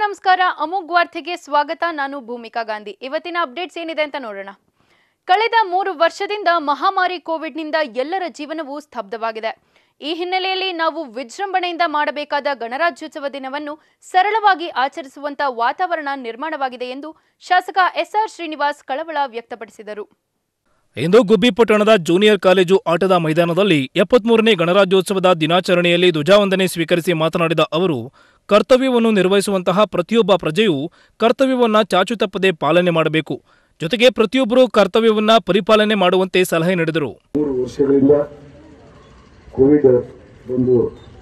ನಮಸ್ಕಾರ ಅಮೋಘ್ ವಾರ್ತೆಗೆ ಸ್ವಾಗತ ನಾನು ಭೂಮಿಕಾ ಗಾಂಧಿ ಇವತ್ತಿನ ಅಪ್ಡೇಟ್ಸ್ ಏನಿದೆ ಅಂತ ನೋಡೋಣ ಕಳೆದ ಮೂರು ವರ್ಷದಿಂದ ಮಹಾಮಾರಿ ಕೋವಿಡ್ನಿಂದ ಎಲ್ಲರ ಜೀವನವೂ ಸ್ತಬ್ಧವಾಗಿದೆ ಈ ಹಿನ್ನೆಲೆಯಲ್ಲಿ ನಾವು ವಿಜೃಂಭಣೆಯಿಂದ ಮಾಡಬೇಕಾದ ಗಣರಾಜ್ಯೋತ್ಸವ ದಿನವನ್ನು ಸರಳವಾಗಿ ಆಚರಿಸುವಂತ ವಾತಾವರಣ ನಿರ್ಮಾಣವಾಗಿದೆ ಎಂದು ಶಾಸಕ ಎಸ್ಆರ್ ಶ್ರೀನಿವಾಸ್ ಕಳವಳ ವ್ಯಕ್ತಪಡಿಸಿದರು ಇಂದು ಗುಬ್ಬಿ ಪಟ್ಟಣದ ಜೂನಿಯರ್ ಕಾಲೇಜು ಆಟದ ಮೈದಾನದಲ್ಲಿ ಎಪ್ಪತ್ಮೂರನೇ ಗಣರಾಜ್ಯೋತ್ಸವದ ದಿನಾಚರಣೆಯಲ್ಲಿ ಧ್ವಜಾವಂದನೆ ಸ್ವೀಕರಿಸಿ ಮಾತನಾಡಿದ ಅವರು ಕರ್ತವ್ಯವನ್ನು ನಿರ್ವಹಿಸುವಂತಹ ಪ್ರತಿಯೊಬ್ಬ ಪ್ರಜೆಯೂ ಕರ್ತವ್ಯವನ್ನ ಚಾಚು ತಪ್ಪದೆ ಪಾಲನೆ ಮಾಡಬೇಕು ಜೊತೆಗೆ ಪ್ರತಿಯೊಬ್ಬರೂ ಕರ್ತವ್ಯವನ್ನ ಪರಿಪಾಲನೆ ಮಾಡುವಂತೆ ಸಲಹೆ ನೀಡಿದರು ಮೂರು ವರ್ಷಗಳಿಂದ ಕೋವಿಡ್ ಒಂದು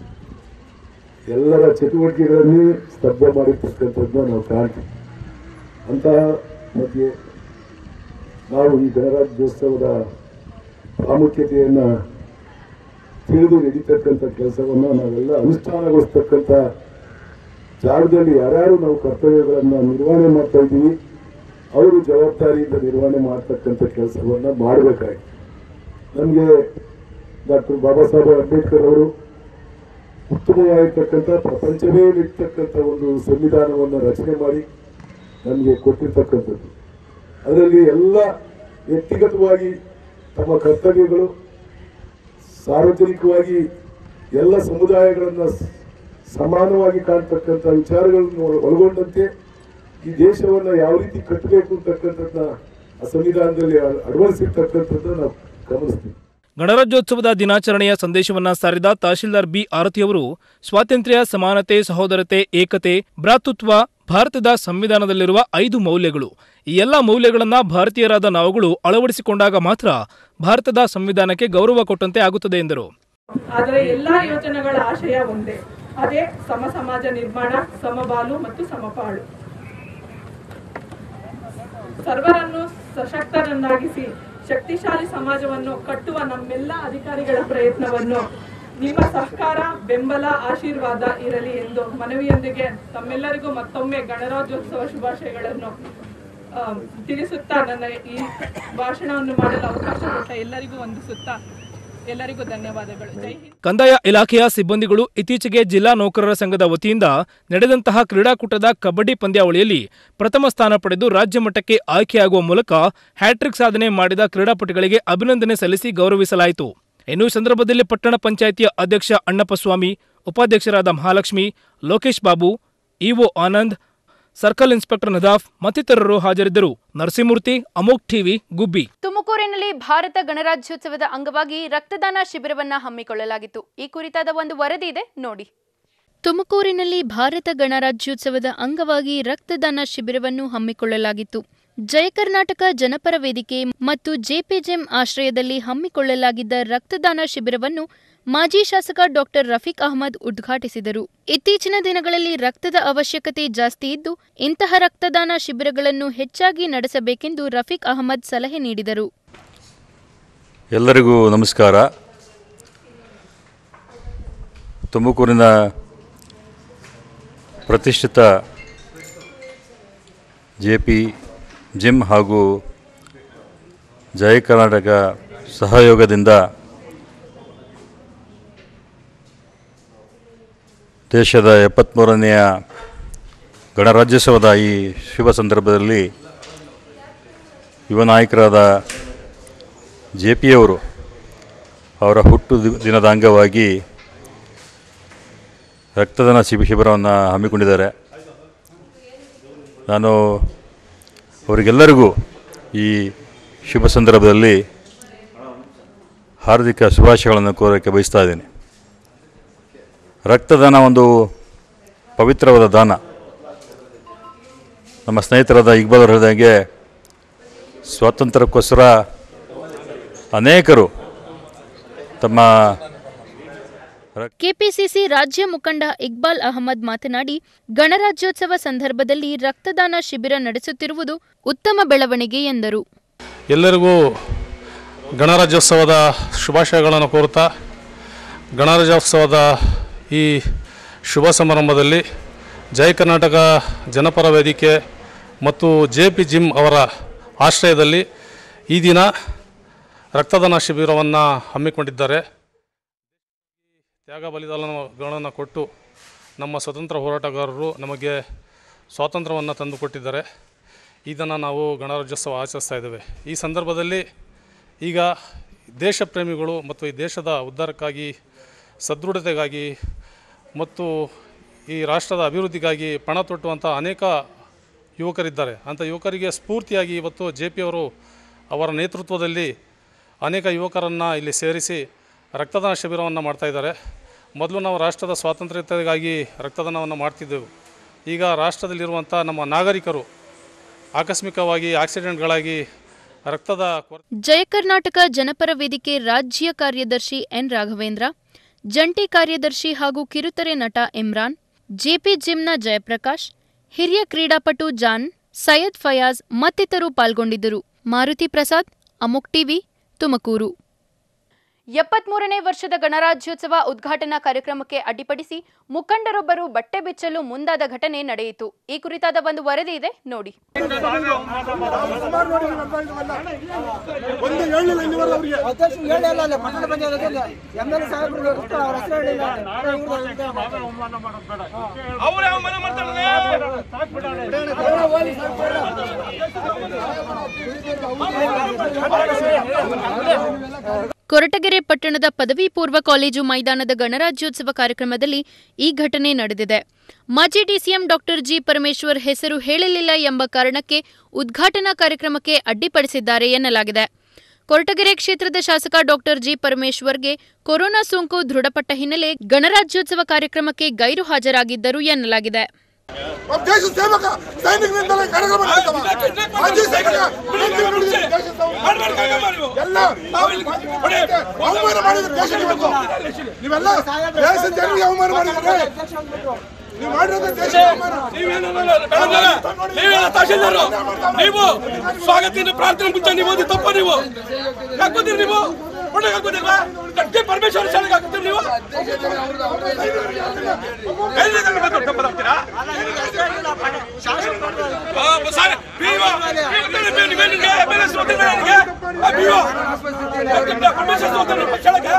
ಎಲ್ಲರ ಚಟುವಟಿಕೆಗಳನ್ನೇ ಸ್ತಬ್ಧ ಮಾಡಿರ್ತಕ್ಕಂಥದ್ದನ್ನ ನಾವು ಕಾಣ್ತೀವಿ ಅಂತಹ ಮಧ್ಯೆ ನಾವು ಈ ಗಣರಾಜ್ಯೋತ್ಸವದ ಪ್ರಾಮುಖ್ಯತೆಯನ್ನು ತಿಳಿದು ನಡೀತಕ್ಕಂಥ ಕೆಲಸವನ್ನು ನಾವೆಲ್ಲ ಅನುಷ್ಠಾನಗೊಳಿಸ್ತಕ್ಕಂಥ ಜಾಗದಲ್ಲಿ ಯಾರ್ಯಾರು ನಾವು ಕರ್ತವ್ಯಗಳನ್ನು ನಿರ್ವಹಣೆ ಮಾಡ್ತಾ ಇದ್ದೀವಿ ಅವರು ಜವಾಬ್ದಾರಿಯಿಂದ ನಿರ್ವಹಣೆ ಮಾಡ್ತಕ್ಕಂಥ ಕೆಲಸವನ್ನು ಮಾಡಬೇಕಾಗಿ ನಮಗೆ ಡಾಕ್ಟರ್ ಬಾಬಾ ಸಾಹೇಬ್ ಅಂಬೇಡ್ಕರ್ ಅವರು ಉತ್ತಮವಾಗಿರ್ತಕ್ಕಂಥ ಪ್ರಪಂಚವೇ ನಿರ್ತಕ್ಕಂಥ ಒಂದು ಸಂವಿಧಾನವನ್ನು ರಚನೆ ಮಾಡಿ ನಮಗೆ ಕೊಟ್ಟಿರ್ತಕ್ಕಂಥದ್ದು ಅದರಲ್ಲಿ ಎಲ್ಲ ವ್ಯಕ್ತಿಗತವಾಗಿ ತಮ್ಮ ಕರ್ತವ್ಯಗಳು ಸಾರ್ವಜನಿಕವಾಗಿ ಎಲ್ಲ ಸಮುದಾಯಗಳನ್ನು ಸ- ಸಮಾನವಾಗಿ ಕಾಣ್ತಕ್ಕಂಥ ವಿಚಾರಗಳನ್ನು ಒಳ- ಒಳಗೊಂಡಂತೆ ಈ ದೇಶವನ್ನು ಯಾವ ರೀತಿ ಕಟ್ಟಬೇಕು ಅಂತಕ್ಕಂಥದ್ದನ್ನ ಆ ಸಂವಿಧಾನದಲ್ಲಿ ಅಳ- ಅಳವಡಿಸಿರ್ತಕ್ಕಂಥದ್ದನ್ನ ನಾವು ಗಮನಿಸ್ತೀವಿ ಗಣರಾಜ್ಯೋತ್ಸವದ ದಿನಾಚರಣೆಯ ಸಂದೇಶವನ್ನ ಸಾರಿದ ತಹಶೀಲ್ದಾರ್ ಬಿ ಆರತಿಯವರು ಸ್ವಾತಂತ್ರ್ಯ ಸಮಾನತೆ ಸಹೋದರತೆ ಏಕತೆ ಭ್ರಾತೃತ್ವ ಭಾರತದ ಸಂವಿಧಾನದಲ್ಲಿರುವ ಐದು ಮೌಲ್ಯಗಳು ಈ ಎಲ್ಲ ಮೌಲ್ಯಗಳನ್ನ ಭಾರತೀಯರಾದ ನಾವುಗಳು ಅಳವಡಿಸಿಕೊಂಡಾಗ ಮಾತ್ರ ಭಾರತದ ಸಂವಿಧಾನಕ್ಕೆ ಗೌರವ ಕೊಟ್ಟಂತೆ ಆಗುತ್ತದೆ ಎಂದರು ಆದರೆ ಎಲ್ಲಾ ಯೋಜನೆಗಳ ಆಶಯ ಒಂದೇ ಅದೇ ಸಮ ಸಮಾಜ ನಿರ್ಮಾಣ ಸಮಬಾಲು ಮತ್ತು ಸಮಪಾಳು ಸರ್ವರನ್ನು ಸಶಕ್ತರನ್ನಾಗಿಸಿ ಶಕ್ತಿಶಾಲಿ ಸಮಾಜವನ್ನು ಕಟ್ಟುವ ನಮ್ಮೆಲ್ಲ ಅಧಿಕಾರಿಗಳ ಪ್ರಯತ್ನವನ್ನು ನಿಮ್ಮ ಸಹಕಾರ ಬೆಂಬಲ ಆಶೀರ್ವಾದ ಇರಲಿ ಎಂದು ಮನವಿಯೊಂದಿಗೆ ತಮ್ಮೆಲ್ಲರಿಗೂ ಮತ್ತೊಮ್ಮೆ ಗಣರಾಜ್ಯೋತ್ಸವ ಶುಭಾಶಯಗಳನ್ನು ಆ, ತಿಳಿಸುತ್ತಾ ನನ್ನ ಈ ಭಾಷಣವನ್ನು ಮಾಡಲು ಅವಕಾಶ ಕೊಟ್ಟ ಎಲ್ಲರಿಗೂ ವಂದಿಸುತ್ತಾ ಎಲ್ಲರಿಗೂ ಧನ್ಯವಾದಗಳು ಜೈ ಹಿಂದ್ ಕಂದಾಯ ಇಲಾಖೆಯ ಸಿಬ್ಬಂದಿಗಳು ಇತ್ತೀಚೆಗೆ ಜಿಲ್ಲಾ ನೌಕರರ ಸಂಘದ ವತಿಯಿಂದ ನಡೆದಂತಹ ಕ್ರೀಡಾಕೂಟದ ಕಬಡ್ಡಿ ಪಂದ್ಯಾವಳಿಯಲ್ಲಿ ಪ್ರಥಮ ಸ್ಥಾನ ಪಡೆದು ರಾಜ್ಯ ಮಟ್ಟಕ್ಕೆ ಆಯ್ಕೆಯಾಗುವ ಮೂಲಕ ಹ್ಯಾಟ್ರಿಕ್ ಸಾಧನೆ ಮಾಡಿದ ಕ್ರೀಡಾಪಟುಗಳಿಗೆ ಅಭಿನಂದನೆ ಸಲ್ಲಿಸಿ ಗೌರವಿಸಲಾಯಿತು ಇನ್ನು ಈ ಸಂದರ್ಭದಲ್ಲಿ ಪಟ್ಟಣ ಪಂಚಾಯಿತಿಯ ಅಧ್ಯಕ್ಷ ಅಣ್ಣಪ್ಪಸ್ವಾಮಿ ಉಪಾಧ್ಯಕ್ಷರಾದ Mahalakshmi Lokesh Babu E O Anand circle inspector Nadaf ಮತ್ತಿತರರು ಹಾಜರಿದ್ದರು ನರಸಿಂಹಮೂರ್ತಿ ಅಮೋಕ್ ಟಿವಿ ಗುಬ್ಬಿ ತುಮಕೂರಿನಲ್ಲಿ ಭಾರತ ಗಣರಾಜ್ಯೋತ್ಸವದ ಅಂಗವಾಗಿ ರಕ್ತದಾನ ಶಿಬಿರವನ್ನ ಹಮ್ಮಿಕೊಳ್ಳಲಾಗಿತ್ತು ಈ ಕುರಿತಾದ ಒಂದು ವರದಿ ಇದೆ ನೋಡಿ ತುಮಕೂರಿನಲ್ಲಿ ಭಾರತ ಗಣರಾಜ್ಯೋತ್ಸವದ ಅಂಗವಾಗಿ ರಕ್ತದಾನ ಶಿಬಿರವನ್ನು ಹಮ್ಮಿಕೊಳ್ಳಲಾಗಿತ್ತು ಜಯ ಕರ್ನಾಟಕ ಜನಪರ ವೇದಿಕೆ ಮತ್ತು ಜೆಪಿಜೆಂ ಆಶ್ರಯದಲ್ಲಿ ಹಮ್ಮಿಕೊಳ್ಳಲಾಗಿದ್ದ ರಕ್ತದಾನ ಶಿಬಿರವನ್ನು ಮಾಜಿ ಶಾಸಕ ಡಾಕ್ಟರ್ ರಫೀಕ್ ಅಹಮದ್ ಉದ್ಘಾಟಿಸಿದರು ಇತ್ತೀಚಿನ ದಿನಗಳಲ್ಲಿ ರಕ್ತದ ಅವಶ್ಯಕತೆ ಜಾಸ್ತಿ ಇದ್ದು ಇಂತಹ ರಕ್ತದಾನ ಶಿಬಿರಗಳನ್ನು ಹೆಚ್ಚಾಗಿ ನಡೆಸಬೇಕೆಂದು ರಫೀಕ್ ಅಹಮದ್ ಸಲಹೆ ನೀಡಿದರು ಎಲ್ಲರಿಗೂ ನಮಸ್ಕಾರ ತುಮಕೂರಿನ ಪ್ರತಿಷ್ಠಿತ ಜೆ ಪಿ ಜಿಮ್ ಹಾಗೂ ಜಯ ಕರ್ನಾಟಕ ಸಹಯೋಗದಿಂದ ದೇಶದ ಎಪ್ಪತ್ತ್ಮೂರನೆಯ ಗಣರಾಜ್ಯೋತ್ಸವದ ಈ ಶುಭ ಸಂದರ್ಭದಲ್ಲಿ ಯುವ ನಾಯಕರಾದ ಜೆ ಪಿಯವರು ಅವರ ಹುಟ್ಟು ದಿ- ದಿನದ ಅಂಗವಾಗಿ ರಕ್ತದಾನ ಶಿಬಿ ಶಿಬಿರವನ್ನು ಹಮ್ಮಿಕೊಂಡಿದ್ದಾರೆ ನಾನು ಅವರಿಗೆಲ್ಲರಿಗೂ ಈ ಶುಭ ಸಂದರ್ಭದಲ್ಲಿ ಹಾರ್ದಿಕ ಶುಭಾಶಯಗಳನ್ನು ಕೋರೋಕ್ಕೆ ಬಯಸ್ತಾ ಇದ್ದೀನಿ ರಕ್ತದಾನ ಒಂದು ಪವಿತ್ರವಾದ ದಾನ ನಮ್ಮ ಸ್ನೇಹಿತರಾದ ಇಕ್ಬಾಲ್ ಅವರು ಹೇಳಿದಂಗೆ ಸ್ವಾತಂತ್ರ್ಯಕ್ಕೋಸ್ಕರ ಅನೇಕರು ತಮ್ಮ ಕೆಪಿಸಿಸಿ ರಾಜ್ಯ ಮುಖಂಡ ಇಕ್ಬಾಲ್ ಅಹಮದ್ ಮಾತನಾಡಿ ಗಣರಾಜ್ಯೋತ್ಸವ ಸಂದರ್ಭದಲ್ಲಿ ರಕ್ತದಾನ ಶಿಬಿರ ನಡೆಸುತ್ತಿರುವುದು ಉತ್ತಮ ಬೆಳವಣಿಗೆ ಎಂದರು ಎಲ್ಲರಿಗೂ ಗಣರಾಜ್ಯೋತ್ಸವದ ಶುಭಾಶಯಗಳನ್ನು ಕೋರುತ್ತಾ ಗಣರಾಜ್ಯೋತ್ಸವದ ಈ ಶುಭ ಸಮಾರಂಭದಲ್ಲಿ ಜಯ ಕರ್ನಾಟಕ ಜನಪರ ವೇದಿಕೆ ಮತ್ತು ಜೆ ಪಿ ಜಿಮ್ ಅವರ ಆಶ್ರಯದಲ್ಲಿ ಈ ದಿನ ರಕ್ತದಾನ ಶಿಬಿರವನ್ನು ಹಮ್ಮಿಕೊಂಡಿದ್ದಾರೆ ತ್ಯಾಗ ಬಲಿದಾನಗಳನ್ನು ಕೊಟ್ಟು ನಮ್ಮ ಸ್ವತಂತ್ರ ಹೋರಾಟಗಾರರು ನಮಗೆ ಸ್ವಾತಂತ್ರ್ಯವನ್ನು ತಂದುಕೊಟ್ಟಿದ್ದಾರೆ ಇದನ್ನು ನಾವು ಗಣರಾಜ್ಯೋತ್ಸವ ಆಚರಿಸ್ತಾ ಇದ್ದೇವೆ ಈ ಸಂದರ್ಭದಲ್ಲಿ ಈಗ ದೇಶ ಪ್ರೇಮಿಗಳು ಮತ್ತು ಈ ದೇಶದ ಉದ್ಧಾರಕ್ಕಾಗಿ ಸದೃಢತೆಗಾಗಿ ಮತ್ತು ಈ ರಾಷ್ಟ್ರದ ಅಭಿವೃದ್ಧಿಗಾಗಿ ಪಣ ತೊಟ್ಟುವಂಥ ಅನೇಕ ಯುವಕರಿದ್ದಾರೆ ಅಂಥ ಯುವಕರಿಗೆ ಸ್ಫೂರ್ತಿಯಾಗಿ ಇವತ್ತು ಜೆ ಪಿ ಅವರು ಅವರ ನೇತೃತ್ವದಲ್ಲಿ ಅನೇಕ ಯುವಕರನ್ನು ಇಲ್ಲಿ ಸೇರಿಸಿ ರಕ್ತದಾನ ಶಿಬಿರವನ್ನು ಮಾಡ್ತಾಯಿದ್ದಾರೆ ಮೊದಲು ನಾವು ರಾಷ್ಟ್ರದ ಸ್ವಾತಂತ್ರ್ಯತೆಗಾಗಿ ರಕ್ತದಾನವನ್ನು ಮಾಡ್ತಿದ್ದೆವು ಈಗ ರಾಷ್ಟ್ರದಲ್ಲಿರುವಂಥ ನಮ್ಮ ನಾಗರಿಕರು ಆಕಸ್ಮಿಕವಾಗಿ ಆಕ್ಸಿಡೆಂಟ್ಗಳಾಗಿ ರಕ್ತದ ಕೊರ ಜಯ ಕರ್ನಾಟಕ ಜನಪರ ವೇದಿಕೆ ರಾಜ್ಯ ಕಾರ್ಯದರ್ಶಿ ಎನ್ ರಾಘವೇಂದ್ರ ಜಂಟಿ ಕಾರ್ಯದರ್ಶಿ ಹಾಗೂ ಕಿರುತೆರೆ ನಟ ಇಮ್ರಾನ್ ಜೆಪಿ ಜಿಮ್ನ ಜಯಪ್ರಕಾಶ್ ಹಿರಿಯ ಕ್ರೀಡಾಪಟು ಜಾನ್ ಸೈಯದ್ ಫಯಾಜ್ ಮತ್ತಿತರರು ಪಾಲ್ಗೊಂಡಿದ್ದರು ಮಾರುತಿ ಪ್ರಸಾದ್ ಅಮುಕ್ ಟಿವಿ ತುಮಕೂರು ಎಪ್ಪತ್ಮೂರನೇ ವರ್ಷದ ಗಣರಾಜ್ಯೋತ್ಸವ ಉದ್ಘಾಟನಾ ಕಾರ್ಯಕ್ರಮಕ್ಕೆ ಅಡ್ಡಿಪಡಿಸಿ ಮುಖಂಡರೊಬ್ಬರು ಬಟ್ಟೆ ಬಿಚ್ಚಲು ಮುಂದಾದ ಘಟನೆ ನಡೆಯಿತು ಈ ಕುರಿತಾದ ಒಂದು ವರದಿ ಇದೆ ನೋಡಿ ಅಧ್ಯಕ್ಷರು ಹೇಳಿಲ್ಲ ಅಲ್ಲಿ ಪಟ್ಟಣ ಪಂಚಾಯತ್ ಎಮ್ ಎಲ್ ಸಾಹೇಬರು ಇರ್ತಾರೆ, ಅವ್ರ ಹೆಸರು ಹೇಳಿಲ್ಲ ಕೊರಟಗೆರೆ ಪಟ್ಟಣದ ಪದವಿ ಪೂರ್ವ ಕಾಲೇಜು ಮೈದಾನದ ಗಣರಾಜ್ಯೋತ್ಸವ ಕಾರ್ಯಕ್ರಮದಲ್ಲಿ ಈ ಘಟನೆ ನಡೆದಿದೆ ಮಾಜಿ ಡಿಸಿಎಂ ಡಾಕ್ಟರ್ ಜಿ ಪರಮೇಶ್ವರ್ ಹೆಸರು ಹೇಳಲಿಲ್ಲ ಎಂಬ ಕಾರಣಕ್ಕೆ ಉದ್ಘಾಟನಾ ಕಾರ್ಯಕ್ರಮಕ್ಕೆ ಅಡ್ಡಿಪಡಿಸಿದ್ದಾರೆ ಎನ್ನಲಾಗಿದೆ ಕೊರಟಗೆರೆ ಕ್ಷೇತ್ರದ ಶಾಸಕ ಡಾಕ್ಟರ್ ಜಿ ಪರಮೇಶ್ವರ್ಗೆ ಕೊರೋನಾ ಸೋಂಕು ದೃಢಪಟ್ಟ ಹಿನ್ನೆಲೆ ಗಣರಾಜ್ಯೋತ್ಸವ ಕಾರ್ಯಕ್ರಮಕ್ಕೆ ಗೈರು ಹಾಜರಾಗಿದ್ದರು ಎನ್ನಲಾಗಿದೆ ಒಬ್ಬ ದೇಶ ಸೇವಕ ಸೈನಿಕರಿಂದಲೇ ಕಾರ್ಯಕ್ರಮ ನಡೆಸ್ತವ. ಮಾಜಿ ಸೈನಿಕ ಪ್ರೀತಿ ನುಡಿದ ದೇಶ ಸೇವಕ. ಎಲ್ಲ ಅವಮಾನ ಮಾಡಿದ್ರೆ ದೇಶಕ್ಕೆ ಇವತ್ತು ನೀವೆಲ್ಲ ದೇಶ ಜನರಿಗೆ ಅವಮಾನ ಮಾಡಿದ್ರೆ ನೀವು ಮಾಡಿರೋದು ದೇಶ ಅವಮಾನ ನೀವೇನ ತಹಶೀಲ್ದಾರು ನೀವು ಸ್ವಾಗತಿನ ಪ್ರಾರ್ಥನೆ ಮುಂಚೆ ನೀವು ಓದಿ ತಪ್ಪ ನೀವು ಹಾಕೋತೀರಿ ನೀವು ಒಳ್ಳೆ ಹಾಕೋದಿಲ್ವಾ ಕಟ್ಟಿ ಪರಮೇಶ್ವರ ಶಾಲೆಗೆ ಹಾಕೋತೀರಿ ನೀವು ಎಲ್ಲಿಂದ ಬಂದು ತಪ್ಪು ತಪ್ತೀರಾ? ಆ, ಸಾರಿ, PO, PO, ನೀವೇ ನಿಮ್ಗೆ MLS ಓದಿಲ್ಲ ನನಗೆ? ಆ, PO, ಕಟ್ಟಿ ಪರಮೇಶ್ವರ ಸ್ವಾಗತ ನಿಮ್ಮ ಶಾಲೆಗೆ?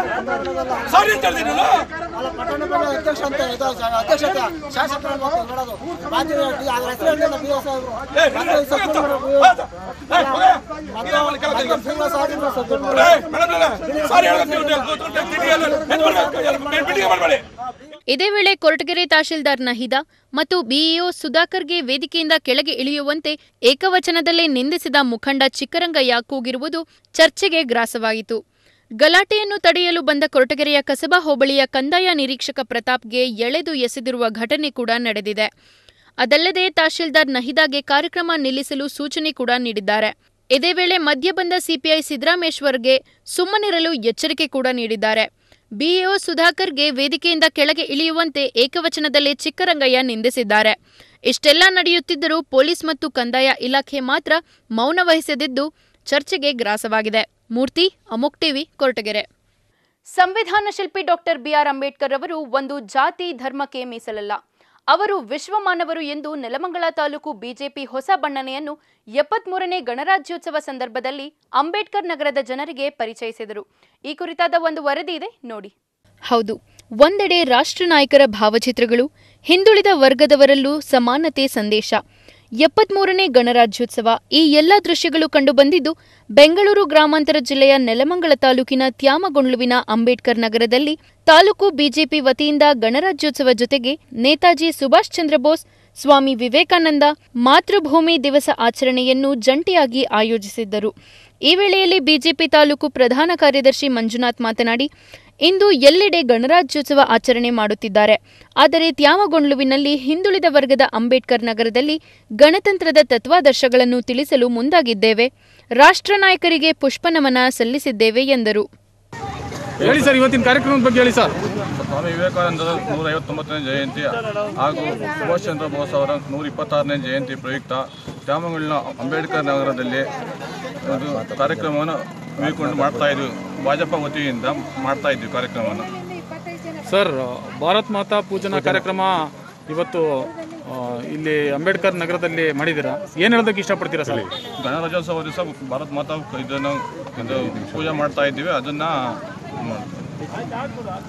ಸಾರಿ ಅಂತ ಹೇಳ್ತೀನಿ ನೀನು ಪಟ್ಟಣ ಪಂಚಾಯತ್ ಅಧ್ಯಕ್ಷ ಅಂತ ಇದು ಅಧ್ಯಕ್ಷತೆ ಶಾಸಕರು ಮಾಡೋದು ಮಾಜಿ ಅದ್ರ ಹೆಸರು ಹೇಳಿಲ್ಲ ಬಿ ಎಸ್ ಸಾಹೇಬರು ಏ, ಮತ್ತೆ ಈ ಸಚಿವರು ಹೌದು. ಏ, ಹೋಗೆ. ಮತ್ತೆ ಮತ್ತೆ ಶ್ರೀನಿವಾಸ ಆಗಿದ್ರು ಸಚಿವರು ಏ, ಮೇಡಮ್, ಮೇಡಮ್, ಸಾರಿ ಹೇಳಕ್ಕೆ ಉಂಟು, ಕೂತ್ಕೊಂಡು ತಿಂಡಿಗೆಲ್ಲ ಎದ್ದು ಬರ್ಬೇಕು, ಎಲ್ಲ ಮೀಟಿಂಗ್ ಮಾಡಬೇಡಿ ಇದೇ ವೇಳೆ ಕೊರಟಗೆರೆ ತಹಶೀಲ್ದಾರ್ ನಹಿದಾ ಮತ್ತು ಬಿಇಒ ಸುಧಾಕರ್ಗೆ ವೇದಿಕೆಯಿಂದ ಕೆಳಗೆ ಇಳಿಯುವಂತೆ ಏಕವಚನದಲ್ಲೇ ನಿಂದಿಸಿದ ಮುಖಂಡ ಚಿಕ್ಕರಂಗಯ್ಯ ಕೂಗಿರುವುದು ಚರ್ಚೆಗೆ ಗ್ರಾಸವಾಯಿತು ಗಲಾಟೆಯನ್ನು ತಡೆಯಲು ಬಂದ ಕೊರಟಗೆರೆಯ ಕಸಬಾ ಹೋಬಳಿಯ ಕಂದಾಯ ನಿರೀಕ್ಷಕ ಪ್ರತಾಪ್ಗೆ ಎಳೆದು ಎಸೆದಿರುವ ಘಟನೆ ಕೂಡ ನಡೆದಿದೆ ಅದಲ್ಲದೆ ತಹಶೀಲ್ದಾರ್ ನಹಿದಾಗೆ ಕಾರ್ಯಕ್ರಮ ನಿಲ್ಲಿಸಲು ಸೂಚನೆ ಕೂಡ ನೀಡಿದ್ದಾರೆ ಇದೇ ವೇಳೆ ಮಧ್ಯ ಬಂದ ಸಿಪಿಐ ಸಿದ್ದರಾಮೇಶ್ವರ್ಗೆ ಸುಮ್ಮನಿರಲು ಎಚ್ಚರಿಕೆ ಕೂಡ ನೀಡಿದ್ದಾರೆ ಬಿಇಒ ಸುಧಾಕರ್ಗೆ ವೇದಿಕೆಯಿಂದ ಕೆಳಗೆ ಇಳಿಯುವಂತೆ ಏಕವಚನದಲ್ಲೇ ಚಿಕ್ಕರಂಗಯ್ಯ ನಿಂದಿಸಿದ್ದಾರೆ ಇಷ್ಟೆಲ್ಲ ನಡೆಯುತ್ತಿದ್ದರೂ ಪೊಲೀಸ್ ಮತ್ತು ಕಂದಾಯ ಇಲಾಖೆ ಮಾತ್ರ ಮೌನ ವಹಿಸದಿದ್ದು ಚರ್ಚೆಗೆ ಗ್ರಾಸವಾಗಿದೆ ಮೂರ್ತಿ ಅಮುಕ್ ಟಿವಿ ಕೊರಟಗೆರೆ ಸಂವಿಧಾನ ಶಿಲ್ಪಿ ಡಾಕ್ಟರ್ ಬಿಆರ್ ಅಂಬೇಡ್ಕರ್ ಅವರು ಒಂದು ಜಾತಿ ಧರ್ಮಕ್ಕೆ ಮೀಸಲಲ್ಲ ಅವರು ವಿಶ್ವಮಾನವರು ಎಂದು ನೆಲಮಂಗಲ ತಾಲೂಕು ಬಿಜೆಪಿ ಹೊಸ ಬಣ್ಣನೆಯನ್ನು ಎಪ್ಪತ್ಮೂರನೇ ಗಣರಾಜ್ಯೋತ್ಸವ ಸಂದರ್ಭದಲ್ಲಿ ಅಂಬೇಡ್ಕರ್ ನಗರದ ಜನರಿಗೆ ಪರಿಚಯಿಸಿದರು ಈ ಕುರಿತಾದ ಒಂದು ವರದಿ ಇದೆ ನೋಡಿ ಹೌದು ಒಂದೆಡೆ ರಾಷ್ಟ್ರ ನಾಯಕರ ಭಾವಚಿತ್ರಗಳು ಹಿಂದುಳಿದ ವರ್ಗದವರಲ್ಲೂ ಸಮಾನತೆ ಸಂದೇಶ ಎಪ್ಪತ್ಮೂರನೇ ಗಣರಾಜ್ಯೋತ್ಸವ ಈ ಎಲ್ಲ ದೃಶ್ಯಗಳು ಕಂಡುಬಂದಿದ್ದು ಬೆಂಗಳೂರು ಗ್ರಾಮಾಂತರ ಜಿಲ್ಲೆಯ ನೆಲಮಂಗಲ ತಾಲೂಕಿನ ತ್ಯಾಮಗೊಂಡ್ಲುವಿನ ಅಂಬೇಡ್ಕರ್ ನಗರದಲ್ಲಿ ತಾಲೂಕು ಬಿಜೆಪಿ ವತಿಯಿಂದ ಗಣರಾಜ್ಯೋತ್ಸವ ಜೊತೆಗೆ ನೇತಾಜಿ ಸುಭಾಷ್ ಚಂದ್ರ ಬೋಸ್ ಸ್ವಾಮಿ ವಿವೇಕಾನಂದ ಮಾತೃಭೂಮಿ ದಿವಸ ಆಚರಣೆಯನ್ನು ಜಂಟಿಯಾಗಿ ಆಯೋಜಿಸಿದ್ದರು ಈ ವೇಳೆಯಲ್ಲಿ ಬಿಜೆಪಿ ತಾಲೂಕು ಪ್ರಧಾನ ಕಾರ್ಯದರ್ಶಿ ಮಂಜುನಾಥ್ ಮಾತನಾಡಿ ಇಂದು ಎಲ್ಲೆಡೆ ಗಣರಾಜ್ಯೋತ್ಸವ ಆಚರಣೆ ಮಾಡುತ್ತಿದ್ದಾರೆ ಆದರೆ ತ್ಯಾಮಗೊಂಡ್ಲುವಿನಲ್ಲಿ ಹಿಂದುಳಿದ ವರ್ಗದ ಅಂಬೇಡ್ಕರ್ ನಗರದಲ್ಲಿ ಗಣತಂತ್ರದ ತತ್ವಾದರ್ಶಗಳನ್ನು ತಿಳಿಸಲು ಮುಂದಾಗಿದ್ದೇವೆ ರಾಷ್ಟ್ರ ನಾಯಕರಿಗೆ ಪುಷ್ಪನಮನ ಸಲ್ಲಿಸಿದ್ದೇವೆ ಎಂದರು ಹೇಳಿ ಸರ್ ಇವತ್ತಿನ ಕಾರ್ಯಕ್ರಮದ ಬಗ್ಗೆ ಹೇಳಿ ಸರ್ ಸ್ವಾಮಿ ವಿವೇಕಾನಂದರ ನೂರ ಐವತ್ತೊಂಬತ್ತನೇ ಜಯಂತಿ ಹಾಗೂ ಸುಭಾಷ್ ಚಂದ್ರ ಬೋಸ್ ಅವರ ನೂರ ಇಪ್ಪತ್ತಾರನೇ ಜಯಂತಿ ಪ್ರಯುಕ್ತ ತ್ಯಾಮಂಗಲಿನ ಅಂಬೇಡ್ಕರ್ ನಗರದಲ್ಲಿ ಒಂದು ಕಾರ್ಯಕ್ರಮವನ್ನು ಹಮ್ಮಿಕೊಂಡು ಮಾಡ್ತಾ ಇದ್ವಿ ಭಾಜಪ ವತಿಯಿಂದ ಮಾಡ್ತಾ ಇದ್ವಿ ಕಾರ್ಯಕ್ರಮವನ್ನು ಸರ್ ಭಾರತ್ ಮಾತಾ ಪೂಜನಾ ಕಾರ್ಯಕ್ರಮ ಇವತ್ತು ಆ, ಇಲ್ಲಿ ಅಂಬೇಡ್ಕರ್ ನಗರದಲ್ಲಿ ಮಾಡಿದ್ದೀರಾ ಏನು ಹೇಳೋದಕ್ಕೆ ಇಷ್ಟಪಡ್ತೀರಾ ಸರ್ ಗಣರಾಜ್ಯೋತ್ಸವ ದಿವಸ ಭಾರತ್ ಮಾತಾ ಇದನ್ನು ಇದು ಪೂಜೆ ಮಾಡ್ತಾ ಇದ್ದೀವಿ ಅದನ್ನು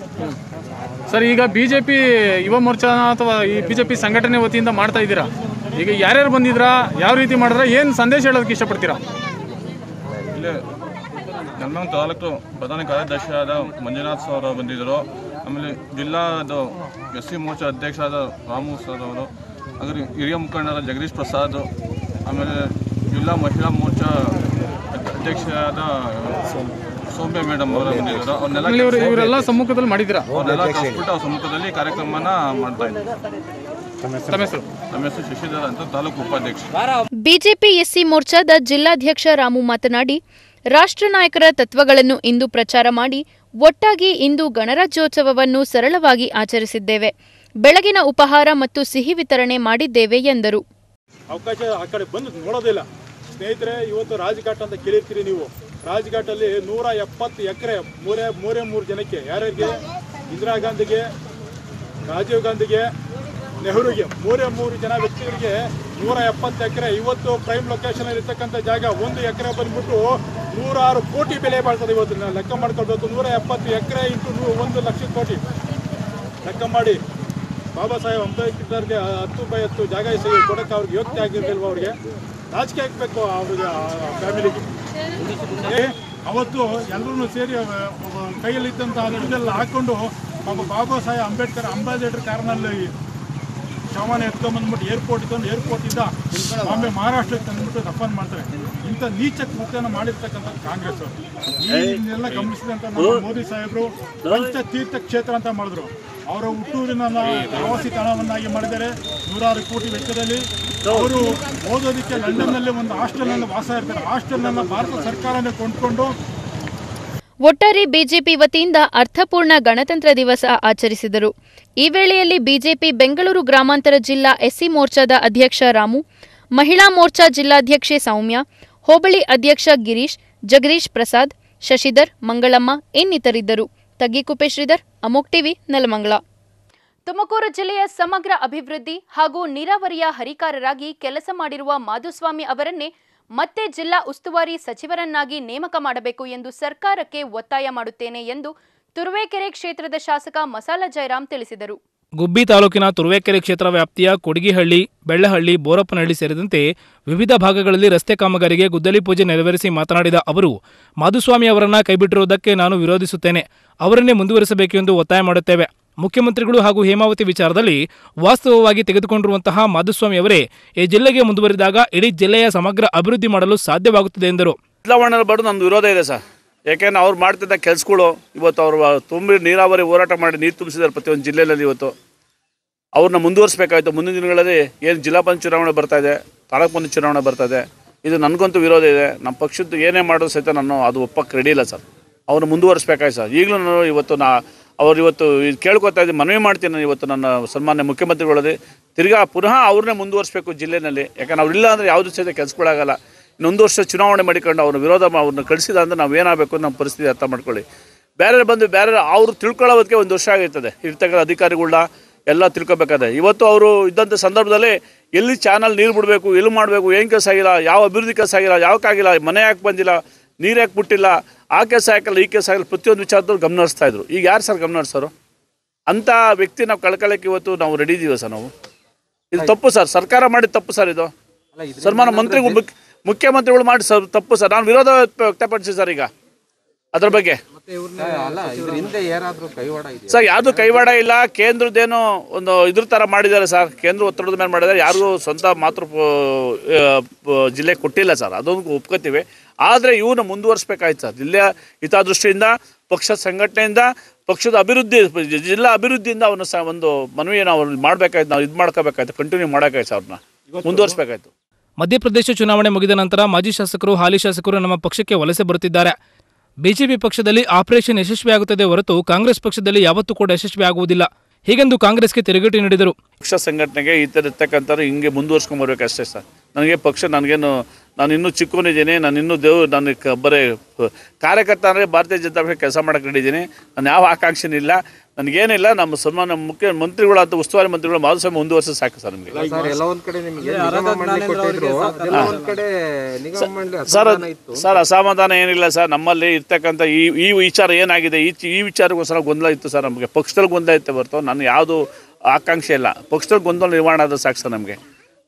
ಸರ್ ಈಗ ಬಿಜೆಪಿ ಯುವ ಮೋರ್ಚಾ ಅಥವಾ ಈ ಬಿಜೆಪಿ ಸಂಘಟನೆ ವತಿಯಿಂದ ಮಾಡ್ತಾ ಇದ್ದೀರಾ ಈಗ ಯಾರ್ಯಾರು ಬಂದಿದ್ರಾ ಯಾವ ರೀತಿ ಮಾಡಿದ್ರ ಏನು ಸಂದೇಶ ಹೇಳೋದಕ್ಕೆ ಇಷ್ಟಪಡ್ತೀರಾ ಇಲ್ಲಿ ನೆಲಮಂಗಲ ತಾಲೂಕು ಪ್ರಧಾನ ಕಾರ್ಯದರ್ಶಿಯಾದ ಮಂಜುನಾಥ್ ಸರ್ ಅವರು ಬಂದಿದ್ದರು ಆಮೇಲೆ ಜಿಲ್ಲಾದ ಎಸ್ ಸಿ ಮೋರ್ಚಾ ಅಧ್ಯಕ್ಷರಾದ ರಾಮು ಸರ್ ಅವರು ಹಾಗೆ ಹಿರಿಯ ಮುಖಂಡರಾದ ಜಗದೀಶ್ ಪ್ರಸಾದ್ ಆಮೇಲೆ ಜಿಲ್ಲಾ ಮಹಿಳಾ ಮೋರ್ಚಾ ಅಧ್ಯ- ಅಧ್ಯಕ್ಷರಾದ ಸೌಮ್ಯ ಮೇಡಮ್ ಅವರು ಬಂದಿದ್ದರು ಆಮೇಲೆ ಇವ್ರು ಇವರೆಲ್ಲ ಸಮ್ಮುಖದಲ್ಲಿ ಮಾಡಿದ್ದೀರಾ ಅವ್ರನ್ನೆಲ್ಲ ಕರೆಸ್ಬಿಟ್ಟು ಅವ್ರ ಸಮ್ಮುಖದಲ್ಲಿ ಕಾರ್ಯಕ್ರಮನ ಮಾಡ್ತಾ ಇದ್ದೀವಿ ತಮ್ಮ ಹೆಸರು ನಮ್ಮ ಹೆಸರು ಶಶಿಧರ್ ಅಂತ ತಾಲೂಕು ಉಪಾಧ್ಯಕ್ಷ ಬಿಜೆಪಿ ಎಸ್ಸಿ ಮೋರ್ಚಾದ ಜಿಲ್ಲಾಧ್ಯಕ್ಷ ರಾಮು ಮಾತನಾಡಿ ರಾಷ್ಟ್ರ ನಾಯಕರ ತತ್ವಗಳನ್ನು ಇಂದು ಪ್ರಚಾರ ಮಾಡಿ ಒಟ್ಟಾಗಿ ಇಂದು ಗಣರಾಜ್ಯೋತ್ಸವವನ್ನು ಸರಳವಾಗಿ ಆಚರಿಸಿದ್ದೇವೆ ಬೆಳಗಿನ ಉಪಹಾರ ಮತ್ತು ಸಿಹಿ ವಿತರಣೆ ಮಾಡಿದ್ದೇವೆ ಎಂದರು ಅವಕಾಶ ಆ ಕಡೆ ಬಂದು ನೋಡೋದಿಲ್ಲ ಸ್ನೇಹಿತರೆ ಇವತ್ತು ರಾಜ್ಘಾಟ್ ಅಂತ ಕೇಳಿರ್ತೀರಿ ನೀವು ರಾಜ್ಘಾಟಲ್ಲಿ ನೂರ ಎಪ್ಪತ್ತು ಎಕರೆ ಮೂರೇ ಮೂರೇ ಮೂರು ಜನಕ್ಕೆ ಯಾರ್ಯಾರಿಗೆ ಇಂದಿರಾ ಗಾಂಧಿಗೆ ರಾಜೀವ್ ಗಾಂಧಿಗೆ ನೆಹರುಗೆ ಮೂರೇ ಮೂರು ಜನ ವ್ಯಕ್ತಿಗಳಿಗೆ ನೂರ ಎಪ್ಪತ್ತು ಎಕರೆ ಇವತ್ತು ಪ್ರೈಮ್ ಲೊಕೇಶನ್ ಇರ್ತಕ್ಕಂಥ ಜಾಗ ಒಂದು ಎಕರೆ ಬಂದ್ಬಿಟ್ಟು ನೂರಾರು ಕೋಟಿ ಬೆಲೆ ಬಾಳ್ತದೆ ಇವತ್ತು ನಾವು ಲೆಕ್ಕ ಮಾಡ್ಕೊಳ್ಬೇಕು ನೂರ ಎಪ್ಪತ್ತು ಎಕರೆ ಇಂಟು ನೂ- ಒಂದು ಲಕ್ಷ ಕೋಟಿ ಲೆಕ್ಕ ಮಾಡಿ ಬಾಬಾ ಸಾಹೇಬ್ ಅಂಬೇಡ್ಕರ್ಗೆ ಹತ್ತು ಬೈ ಹತ್ತು ಜಾಗ ಸಿಗಿ ಕೊಡಕ್ಕೆ ಅವ್ರಿಗೆ ಯೋಗ್ಯತೆ ಆಗಿರ್ಲಿಲ್ವ ಅವ್ರಿಗೆ ನಾಚಿಕೆ ಹಾಕ್ಬೇಕು ಅವ್ರಿಗೆ ಫ್ಯಾಮಿಲಿಗೆ ಅವತ್ತು ಎಲ್ಲರೂ ಸೇರಿ ಕೈಯಲ್ಲಿದ್ದಂಥ ಇದೆಲ್ಲ ಹಾಕೊಂಡು ಪಾಪ ಬಾಬಾ ಸಾಹೇಬ್ ಅಂಬೇಡ್ಕರ್ ಅಂಬೇಡ್ಕರ್ ಕಾರ್ನಲ್ಲಿ ಶವನ ಎತ್ಕೊಂಬಂದ್ಬಿಟ್ಟು ಏರ್ಪೋರ್ಟ್ ಇತ್ತು ಏರ್ಪೋರ್ಟ್ ಇಂದ ಬಾಂಬೆ ಮಹಾರಾಷ್ಟ್ರಕ್ಕೆ ತಂದ್ಬಿಟ್ಟು ದಫನ್ ಮಾಡ್ತಾರೆ ಇಂಥ ನೀಚ ಕೃತ್ಯನ ಮಾಡಿರ್ತಕ್ಕಂಥ ಕಾಂಗ್ರೆಸ್ ಇದನ್ನೆಲ್ಲ ಗಮನಿಸಿದಂತ ನಮ್ಮ ಮೋದಿ ಸಾಹೇಬರು ಪಂಚ ತೀರ್ಥ ಕ್ಷೇತ್ರ ಅಂತ ಮಾಡಿದ್ರು ಅವರ ಹುಟ್ಟೂರಿನ ಪ್ರವಾಸಿ ತಾಣವನ್ನಾಗಿ ಮಾಡಿದ್ದಾರೆ ನೂರಾರು ಕೋಟಿ ವೆಚ್ಚದಲ್ಲಿ ಅವರು ಓದೋದಕ್ಕೆ ಲಂಡನ್ನಲ್ಲಿ ಒಂದು ಹಾಸ್ಟೆಲ್ನಲ್ಲಿ ವಾಸ ಇರ್ತಾರೆ ಹಾಸ್ಟೆಲ್ನ ಭಾರತ ಸರ್ಕಾರನೇ ಕೊಂಡ್ಕೊಂಡು ಒಟ್ಟಾರೆ ಬಿಜೆಪಿ ವತಿಯಿಂದ ಅರ್ಥಪೂರ್ಣ ಗಣತಂತ್ರ ದಿವಸ ಆಚರಿಸಿದರು ಈ ವೇಳೆಯಲ್ಲಿ ಬಿಜೆಪಿ ಬೆಂಗಳೂರು ಗ್ರಾಮಾಂತರ ಜಿಲ್ಲಾ ಎಸ್ಸಿ ಮೋರ್ಚಾದ ಅಧ್ಯಕ್ಷ ರಾಮು ಮಹಿಳಾ ಮೋರ್ಚಾ ಜಿಲ್ಲಾಧ್ಯಕ್ಷೆ ಸೌಮ್ಯ ಹೋಬಳಿ ಅಧ್ಯಕ್ಷ ಗಿರೀಶ್ ಜಗದೀಶ್ ಪ್ರಸಾದ್ ಶಶಿಧರ್ ಮಂಗಳಮ್ಮ ಇನ್ನಿತರಿದ್ದರು ತಗ್ಗಿಕುಪೆ ಶ್ರೀಧರ್ ಅಮೋಕ್ ಟಿವಿ ನೆಲಮಂಗಲ ತುಮಕೂರು ಜಿಲ್ಲೆಯ ಸಮಗ್ರ ಅಭಿವೃದ್ಧಿ ಹಾಗೂ ನೀರಾವರಿಯ ಹರಿಕಾರರಾಗಿ ಕೆಲಸ ಮಾಡಿರುವ ಮಾಧುಸ್ವಾಮಿ ಅವರನ್ನೇ ಮತ್ತೆ ಜಿಲ್ಲಾ ಉಸ್ತುವಾರಿ ಸಚಿವರನ್ನಾಗಿ ನೇಮಕ ಮಾಡಬೇಕು ಎಂದು ಸರ್ಕಾರಕ್ಕೆ ಒತ್ತಾಯ ಮಾಡುತ್ತೇನೆ ಎಂದು ತುರುವೇಕೆರೆ ಕ್ಷೇತ್ರದ ಶಾಸಕ ಮಸಾಲ ಜಯರಾಮ್ ತಿಳಿಸಿದರು ಗುಬ್ಬಿ ತಾಲೂಕಿನ ತುರುವೇಕೆರೆ ಕ್ಷೇತ್ರ ವ್ಯಾಪ್ತಿಯ ಕೊಡಗಿಹಳ್ಳಿ ಬೆಳ್ಳಹಳ್ಳಿ ಬೋರಪ್ಪನಹಳ್ಳಿ ಸೇರಿದಂತೆ ವಿವಿಧ ಭಾಗಗಳಲ್ಲಿ ರಸ್ತೆ ಕಾಮಗಾರಿಗೆ ಗುದ್ದಲಿ ಪೂಜೆ ನೆರವೇರಿಸಿ ಮಾತನಾಡಿದ ಅವರು ಮಾಧುಸ್ವಾಮಿ ಅವರನ್ನ ಕೈಬಿಟ್ಟಿರುವುದಕ್ಕೆ ನಾನು ವಿರೋಧಿಸುತ್ತೇನೆ ಅವರನ್ನೇ ಮುಂದುವರಿಸಬೇಕು ಎಂದು ಒತ್ತಾಯ ಮಾಡುತ್ತೇವೆ ಮುಖ್ಯಮಂತ್ರಿಗಳು ಹಾಗೂ ಹೇಮಾವತಿ ವಿಚಾರದಲ್ಲಿ ವಾಸ್ತವವಾಗಿ ತೆಗೆದುಕೊಂಡಿರುವಂತಹ ಮಾಧುಸ್ವಾಮಿ ಅವರೇ ಈ ಜಿಲ್ಲೆಗೆ ಮುಂದುವರಿದಾಗ ಇಡೀ ಜಿಲ್ಲೆಯ ಸಮಗ್ರ ಅಭಿವೃದ್ಧಿ ಮಾಡಲು ಸಾಧ್ಯವಾಗುತ್ತದೆ ಎಂದರು ಬದಲಾವಣೆ ಬರೋದು ನಮ್ದು ವಿರೋಧ ಇದೆ ಸರ್ ಯಾಕೆಂದ್ರೆ ಅವ್ರು ಮಾಡ್ತಿದ್ದ ಕೆಲಸಗಳು ಇವತ್ತು ಅವರು ತುಂಬಿ ನೀರಾವರಿ ಹೋರಾಟ ಮಾಡಿ ನೀರು ತುಂಬಿಸಿದ್ದಾರೆ ಪ್ರತಿಯೊಂದು ಜಿಲ್ಲೆಯಲ್ಲಿ ಇವತ್ತು ಅವ್ರನ್ನ ಮುಂದುವರಿಸಬೇಕಾಯ್ತು ಮುಂದಿನ ದಿನಗಳಲ್ಲಿ ಏನು ಜಿಲ್ಲಾ ಪಂಚಾಯತ್ ಚುನಾವಣೆ ಬರ್ತಾ ಇದೆ ತಾಲೂಕು ಪಂಚಾಯತ್ ಚುನಾವಣೆ ಬರ್ತಾ ಇದೆ ಇದು ನನಗಂತೂ ವಿರೋಧ ಇದೆ ನಮ್ಮ ಪಕ್ಷದ್ದು ಏನೇ ಮಾಡೋದು ಸಹಿತ ನಾನು ಅದು ಒಪ್ಪಕ್ಕೆ ರೆಡಿ ಇಲ್ಲ ಸರ್ ಅವ್ರನ್ನ ಮುಂದುವರಿಸ್ಬೇಕಾಯ್ತು ಸರ್ ಈಗಲೂ ನಾನು ಇವತ್ತು ನಾ ಅವ್ರು ಇವತ್ತು ಇದು ಕೇಳ್ಕೊತಾ ಇದ್ದೀನಿ ಮನವಿ ಮಾಡ್ತೀನಿ ನಾನು ಇವತ್ತು ನನ್ನ ಸನ್ಮಾನ್ಯ ಮುಖ್ಯಮಂತ್ರಿಗಳಲ್ಲಿ ತಿರ್ಗಾ ಪುನಃ ಅವ್ರನ್ನೇ ಮುಂದುವರಿಸಬೇಕು ಜಿಲ್ಲೆಯಲ್ಲಿ ಯಾಕಂದ್ರೆ ಅವ್ರಿಲ್ಲ ಅಂದರೆ ಯಾವುದೂ ಸಹಿತ ಕೆಲಸಗಳಾಗಲ್ಲ ಇನ್ನೊಂದು ವರ್ಷ ಚುನಾವಣೆ ಮಾಡಿಕೊಂಡು ಅವ್ರ ವಿರೋಧ ಮಾ- ಅವ್ರನ್ನ ಕಳಿಸಿದ ಅಂದ್ರೆ ನಾವು ಏನಾಗಬೇಕು ನಮ್ಮ ಪರಿಸ್ಥಿತಿ ಅರ್ಥ ಮಾಡ್ಕೊಳ್ಳಿ ಬೇರೆ ಬಂದು ಬೇರೆ ಅವ್ರು ತಿಳ್ಕೊಳ್ಳೋದಕ್ಕೆ ಒಂದು ವರ್ಷ ಆಗಿರ್ತದೆ ಇರ್ತಕ್ಕಂಥ ಅಧಿಕಾರಿಗಳನ್ನ ಎಲ್ಲ ತಿಳ್ಕೊಬೇಕಾದ್ರೆ ಇವತ್ತು ಅವರು ಇದ್ದಂಥ ಸಂದರ್ಭದಲ್ಲಿ ಎಲ್ಲಿ ಚಾನಲ್ ನೀರು ಬಿಡಬೇಕು ಎಲ್ಲಿ ಮಾಡಬೇಕು ಏನು ಕೆಲಸ ಆಗಿಲ್ಲ ಯಾವ ಅಭಿವೃದ್ಧಿ ಕೆಲಸ ಆಗಿಲ್ಲ ಯಾವಕ್ಕಾಗಿಲ್ಲ ಮನೆ ಯಾಕೆ ಬಂದಿಲ್ಲ ನೀರು ಯಾಕೆ ಬಿಟ್ಟಿಲ್ಲ ಆ ಕೆಲಸ ಯಾಕಲ್ಲ ಈ ಕೆಲಸ ಆಗಿಲ್ಲ ಪ್ರತಿಯೊಂದು ವಿಚಾರದಲ್ಲೂ ಗಮನ ಹರಿಸ್ತಾ ಇದ್ರು ಈಗ ಯಾರು ಸರ್ ಗಮನ ಹರಿಸೋರು ಅಂಥ ವ್ಯಕ್ತಿ ನಾವು ಕಳ್ಕೊಳ್ಳೋಕೆ ಇವತ್ತು ನಾವು ರೆಡಿ ಇದೀವ ಸರ್ ನಾವು ಇದು ತಪ್ಪು ಸರ್ ಸರ್ಕಾರ ಮಾಡಿದ ತಪ್ಪು ಸರ್ ಇದು ಸನ್ಮಾನ ಮಂತ್ರಿಗಳು ಮುಖ್ಯ ಮುಖ್ಯಮಂತ್ರಿಗಳು ಮಾಡಿ ಸರ್ ತಪ್ಪು ಸರ್ ನಾನು ವಿರೋಧ ವ್ಯಕ್ತಪಡಿಸಿ ಸರ್ ಈಗ ಅದ್ರ ಬಗ್ಗೆ ಅಲ್ಲ ಇದ್ರ ಹಿಂದೆ ಯಾರಾದ್ರೂ ಕೈವಾಡ ಇದೆಯಾ ಸರ್ ಯಾವುದು ಕೈವಾಡ ಇಲ್ಲ ಕೇಂದ್ರದ್ದೇನೋ ಒಂದು ಇದ್ರ ಥರ ಮಾಡಿದ್ದಾರೆ ಸರ್ ಕೇಂದ್ರ ಒತ್ತಡದ ಮೇಲೆ ಮಾಡಿದ್ದಾರೆ ಯಾರಿಗೂ ಸ್ವಂತ ಮಾತೃ ಜಿಲ್ಲೆ ಕೊಟ್ಟಿಲ್ಲ ಸರ್ ಅದೊಂದು ಒಪ್ಕೋತೀವಿ ಆದರೆ ಇವನು ಮುಂದುವರಿಸ್ಬೇಕಾಯ್ತು ಸರ್ ಜಿಲ್ಲೆಯ ಹಿತದೃಷ್ಟಿಯಿಂದ ಪಕ್ಷದ ಸಂಘಟನೆಯಿಂದ ಪಕ್ಷದ ಅಭಿವೃದ್ಧಿ ಜಿಲ್ಲಾ ಅಭಿವೃದ್ಧಿಯಿಂದ ಅವನು ಸಹ ಒಂದು ಮನವಿಯನ್ನು ಅವ್ರು ಮಾಡಬೇಕಾಯ್ತು ನಾವು ಇದು ಮಾಡ್ಕೋಬೇಕಾಯ್ತು ಕಂಟಿನ್ಯೂ ಮಾಡೋಕ್ಕಾಯ್ತು ಅವ್ರನ್ನ ಮುಂದುವರಿಸ್ಬೇಕಾಯ್ತು ಮಧ್ಯಪ್ರದೇಶ ಚುನಾವಣೆ ಮುಗಿದ ನಂತರ ಮಾಜಿ ಶಾಸಕರು ಹಾಲಿ ಶಾಸಕರು ನಮ್ಮ ಪಕ್ಷಕ್ಕೆ ವಲಸೆ ಬರುತ್ತಿದ್ದಾರೆ ಬಿಜೆಪಿ ಪಕ್ಷದಲ್ಲಿ ಆಪರೇಷನ್ ಯಶಸ್ವಿಯಾಗುತ್ತದೆ ಹೊರತು ಕಾಂಗ್ರೆಸ್ ಪಕ್ಷದಲ್ಲಿ ಯಾವತ್ತೂ ಕೂಡ ಯಶಸ್ವಿ ಆಗುವುದಿಲ್ಲ ಹೀಗೆಂದು ಕಾಂಗ್ರೆಸ್ಗೆ ತಿರುಗೇಟು ನೀಡಿದರು ಪಕ್ಷ ಸಂಘಟನೆಗೆ ಈ ಥರ ಇರ್ತಕ್ಕಂಥವ್ರು ಹಿಂಗೆ ಮುಂದುವರ್ಸ್ಕೊಂಡ್ ಬರ್ಬೇಕು ಅಷ್ಟೇ ಸರ್ ನನಗೆ ಪಕ್ಷ ನನಗೇನು ನಾನು ಇನ್ನೂ ಚಿಕ್ಕವನಿದ್ದೀನಿ ನಾನು ಇನ್ನೂ ದೇವ್ ನನಗೆ ಕ- ಬರೀ ಪ- ಕಾರ್ಯಕರ್ತ ಅಂದರೆ ಭಾರತೀಯ ಜನತಾ ಪಕ್ಷ ಕೆಲಸ ಮಾಡಕ್ಕೆ ರೆಡಿದ್ದೀನಿ ನಾನು ಯಾವ ಆಕಾಂಕ್ಷೆನೂ ಇಲ್ಲ ನನಗೇನಿಲ್ಲ ನಮ್ಮ ಸನ್ಮಾನ ಮುಖ್ಯ ಮಂತ್ರಿಗಳಾದ ಉಸ್ತುವಾರಿ ಮಂತ್ರಿಗಳು ಮಾಧುಸ್ವಾಮಿ ಮುಂದುವರ್ಸ ಸಾಕು ಸರ್ ನಿಮಗೆ ಸರ್ ಎಲ್ಲ ಒಂದ್ ಕಡೆ ನಿಮಗೆ ನಿಗಮ ಮಂಡಳಿ ಕೊಟ್ಟಿದ್ರು ಎಲ್ಲ ಒಂದ್ ಕಡೆ ನಿಗಮ ಮಂಡಳಿ ಸರ್ ಅಸಮಾಧಾನ ಇತ್ತು ಸರ್ ಅಸಮಾಧಾನ ಏನಿಲ್ಲ ಸರ್ ನಮ್ಮಲ್ಲಿ ಇರ್ತಕ್ಕಂಥ ಈ ಈ ವಿಚಾರ ಏನಾಗಿದೆ ಈ ಚಿ- ಈ ವಿಚಾರಕ್ಕೋಸ್ಕರ ಗೊಂದಲ ಇತ್ತು ಸರ್ ನಮಗೆ ಪಕ್ಷದಲ್ಲಿ ಗೊಂದಲ ಇತ್ತು ಹೊರತು ನಾನು ಯಾವುದು ಆಕಾಂಕ್ಷೆ ಇಲ್ಲ ಪಕ್ಷದಲ್ಲಿ ಗೊಂದಲ ನಿರ್ವಹಣೆ ಆದ್ರೆ ಸಾಕು ಸರ್ ನಮಗೆ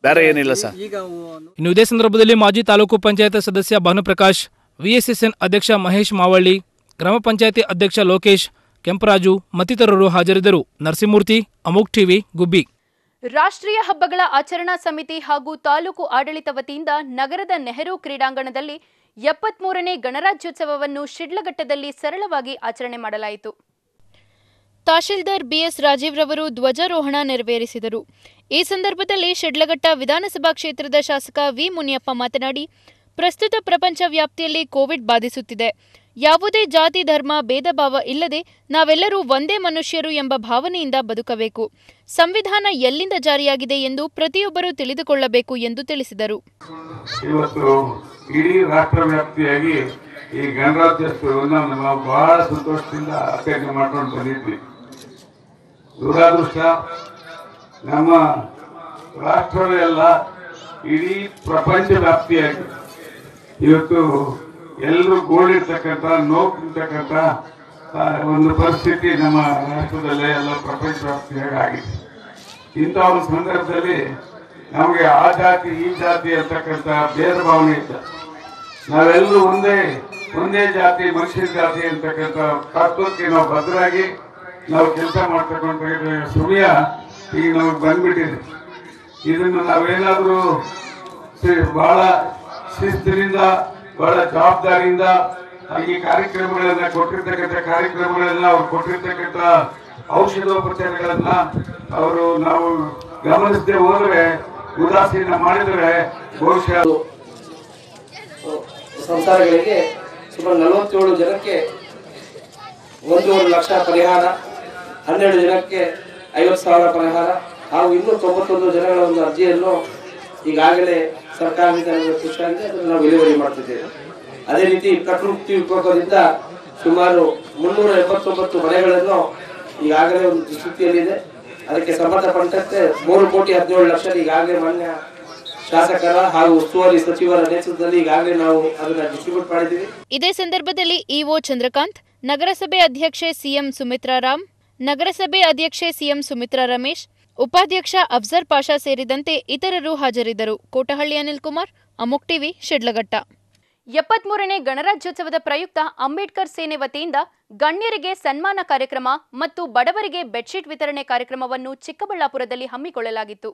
ಬೇರೆ ಏನಿಲ್ಲ ಸರ್ ಈಗ ಇನ್ನು ಇದೇ ಸಂದರ್ಭದಲ್ಲಿ ಮಾಜಿ ತಾಲೂಕು ಪಂಚಾಯತ್ ಸದಸ್ಯ ಭಾನುಪ್ರಕಾಶ್ ವಿಎಸ್ಎಸ್ಎನ್ ಅಧ್ಯಕ್ಷ ಮಹೇಶ್ ಮಾವಳ್ಳಿ ಗ್ರಾಮ ಪಂಚಾಯತಿ ಅಧ್ಯಕ್ಷ ಲೋಕೇಶ್ ಕೆಂಪರಾಜು ಮತ್ತಿತರರು ಹಾಜರಿದ್ದರು ನರಸಿಂಹಮೂರ್ತಿ ಅಮೋಕ್ ಟಿವಿ ಗುಬ್ಬಿ ರಾಷ್ಟ್ರೀಯ ಹಬ್ಬಗಳ ಆಚರಣಾ ಸಮಿತಿ ಹಾಗೂ ತಾಲೂಕು ಆಡಳಿತ ವತಿಯಿಂದ ನಗರದ ನೆಹರು ಕ್ರೀಡಾಂಗಣದಲ್ಲಿ ಎಪ್ಪತ್ಮೂರನೇ ಗಣರಾಜ್ಯೋತ್ಸವವನ್ನು ಶಿಡ್ಲಘಟ್ಟದಲ್ಲಿ ಸರಳವಾಗಿ ಆಚರಣೆ ಮಾಡಲಾಯಿತು ತಹಶೀಲ್ದಾರ್ ಬಿಎಸ್ ರಾಜೀವ್ ರವರು ಧ್ವಜಾರೋಹಣ ನೆರವೇರಿಸಿದರು ಈ ಸಂದರ್ಭದಲ್ಲಿ ಶಿಡ್ಲಘಟ್ಟ ವಿಧಾನಸಭಾ ಕ್ಷೇತ್ರದ ಶಾಸಕ ವಿ ಮುನಿಯಪ್ಪ ಮಾತನಾಡಿ ಪ್ರಸ್ತುತ ಪ್ರಪಂಚ ವ್ಯಾಪ್ತಿಯಲ್ಲಿ ಕೋವಿಡ್ ಬಾಧಿಸುತ್ತಿದೆ ಯಾವುದೇ ಜಾತಿ ಧರ್ಮ ಭೇದ ಭಾವ ಇಲ್ಲದೆ ನಾವೆಲ್ಲರೂ ಒಂದೇ ಮನುಷ್ಯರು ಎಂಬ ಭಾವನೆಯಿಂದ ಬದುಕಬೇಕು ಸಂವಿಧಾನ ಎಲ್ಲಿಂದ ಜಾರಿಯಾಗಿದೆ ಎಂದು ಪ್ರತಿಯೊಬ್ಬರೂ ತಿಳಿದುಕೊಳ್ಳಬೇಕು ಎಂದು ತಿಳಿಸಿದರು ಇವತ್ತು ಇಡೀ ರಾಷ್ಟ್ರ ವ್ಯಾಪ್ತಿಯಾಗಿ ಈ ಗಣರಾಜ್ಯೋತ್ಸವವನ್ನು ನಾವು ಬಹಳ ಸಂತೋಷದಿಂದ ಆಚರಣೆ ಮಾಡ್ಕೊಂಡು ಬಂದಿದ್ವಿ ದುರಾದೃಷ್ಟ ನಮ್ಮ ರಾಷ್ಟ್ರವೇ ಅಲ್ಲ ಇಡೀ ಪ್ರಪಂಚ ವ್ಯಾಪ್ತಿಯಾಗಿ ಇವತ್ತು ಎಲ್ಲರೂ ಗೋಳಿರ್ತಕ್ಕಂಥ ನೋವಿರ್ತಕ್ಕಂಥ ಆ, ಒಂದು ಪರಿಸ್ಥಿತಿ ನಮ್ಮ ರಾಷ್ಟ್ರದಲ್ಲೇ ಎಲ್ಲ ಪ್ರಪಂಚ ವ್ಯಾಪ್ತಿಯಾಗಿ ಆಗಿದೆ ಇಂಥ ಒಂದು ಸಂದರ್ಭದಲ್ಲಿ ನಮಗೆ ಆ ಜಾತಿ ಈ ಜಾತಿ ಅಂತಕ್ಕಂಥ ಭೇದ ಭಾವನೆ ಇಲ್ಲ ನಾವೆಲ್ಲರೂ ಒಂದೇ ಒಂದೇ ಜಾತಿ ಮನುಷ್ಯ ಜಾತಿ ಅಂತಕ್ಕಂಥ ತತ್ವಕ್ಕೆ ನಾವು ಭದ್ರಾಗಿ ನಾವು ಕೆಲಸ ಮಾಡ್ತಕ್ಕಂಥ ಸಮಯ ಈಗ ನಮಗೆ ಬಂದ್ಬಿಟ್ಟಿದೆ ಇದನ್ನು ನಾವೇನಾದರೂ ಸಿ- ಬಹಳ ಶಿಸ್ತಿನಿಂದ ಬಹಳ ಜವಾಬ್ದಾರಿಯಿಂದ ಈ ಕಾರ್ಯಕ್ರಮಗಳನ್ನ ಕೊಟ್ಟಿರ್ತಕ್ಕಂಥ ಕಾರ್ಯಕ್ರಮಗಳನ್ನ ಅವ್ರು ಕೊಟ್ಟಿರ್ತಕ್ಕಂಥ ಔಷಧೋಪಚಾರಗಳನ್ನ ಅವರು ನಾವು ಗಮನಿಸದೆ ಹೋದ್ರೆ ಉದಾಸೀನ ಮಾಡಿದ್ರೆ ಬಹುಶಃ ಸಂಸಾರಗಳಿಗೆ ಸುಮಾರು ನಲವತ್ತೇಳು ಜನಕ್ಕೆ ಒಂದೂವರೆ ಲಕ್ಷ ಪರಿಹಾರ ಹನ್ನೆರಡು ಜನಕ್ಕೆ ಐವತ್ತು ಸಾವಿರ ಪರಿಹಾರ ಹಾಗೂ ಇನ್ನೂ ತೊಂಬತ್ತೊಂದು ಜನಗಳ ಒಂದು ಅರ್ಜಿಯನ್ನು ಈಗಾಗಲೇ ಸರ್ಕಾರದಿಂದ ನಮಗೆ ಖುಷಿಯಾಗಿದೆ ಅದನ್ನು ನಾವು ವಿಲೇವಾರಿ ಮಾಡ್ತಿದ್ದೇವೆ ಅದೇ ರೀತಿ ಪ್ರಕೃತಿ ವಿಕೋಪದಿಂದ ಸುಮಾರು ಮುನ್ನೂರ ಎಪ್ಪತ್ತೊಂಬತ್ತು ಮನೆಗಳನ್ನು ಈಗಾಗಲೇ ಒಂದು ದುಸ್ಥಿತಿಯಲ್ಲಿದೆ ಅದಕ್ಕೆ ಸಂಬಂಧಪಟ್ಟಂತೆ ಮೂರು ಕೋಟಿ ಹದಿನೇಳು ಲಕ್ಷ ಈಗಾಗಲೇ ಮಾನ್ಯ ಶಾಸಕರ ಹಾಗೂ ಉಸ್ತುವಾರಿ ಸಚಿವರ ನೇತೃತ್ವದಲ್ಲಿ ಈಗಾಗಲೇ ನಾವು ಅದನ್ನ ಡಿಸ್ಟ್ರಿಬ್ಯೂಟ್ ಮಾಡಿದ್ದೀವಿ ಇದೇ ಸಂದರ್ಭದಲ್ಲಿ ಇಒ ಚಂದ್ರಕಾಂತ್ ನಗರಸಭೆ ಅಧ್ಯಕ್ಷೆ ಸಿಎಂ ಸುಮಿತ್ರಾ ರಾಮ್ ನಗರಸಭೆ ಅಧ್ಯಕ್ಷೆ ಸಿಎಂ ಸುಮಿತ್ರಾ ರಮೇಶ್ ಉಪಾಧ್ಯಕ್ಷ ಅಫ್ಜರ್ ಪಾಷಾ ಸೇರಿದಂತೆ ಇತರರು ಹಾಜರಿದ್ದರು ಕೋಟಹಳ್ಳಿ ಅನಿಲ್ ಕುಮಾರ್ ಅಮುಕ್ ಟಿವಿ ಶಿಡ್ಲಘಟ್ಟ ಎಪ್ಪತ್ಮೂರನೇ ಗಣರಾಜ್ಯೋತ್ಸವದ ಪ್ರಯುಕ್ತ ಅಂಬೇಡ್ಕರ್ ಸೇನೆ ವತಿಯಿಂದ ಗಣ್ಯರಿಗೆ ಸನ್ಮಾನ ಕಾರ್ಯಕ್ರಮ ಮತ್ತು ಬಡವರಿಗೆ ಬೆಡ್ಶೀಟ್ ವಿತರಣೆ ಕಾರ್ಯಕ್ರಮವನ್ನು ಚಿಕ್ಕಬಳ್ಳಾಪುರದಲ್ಲಿ ಹಮ್ಮಿಕೊಳ್ಳಲಾಗಿತ್ತು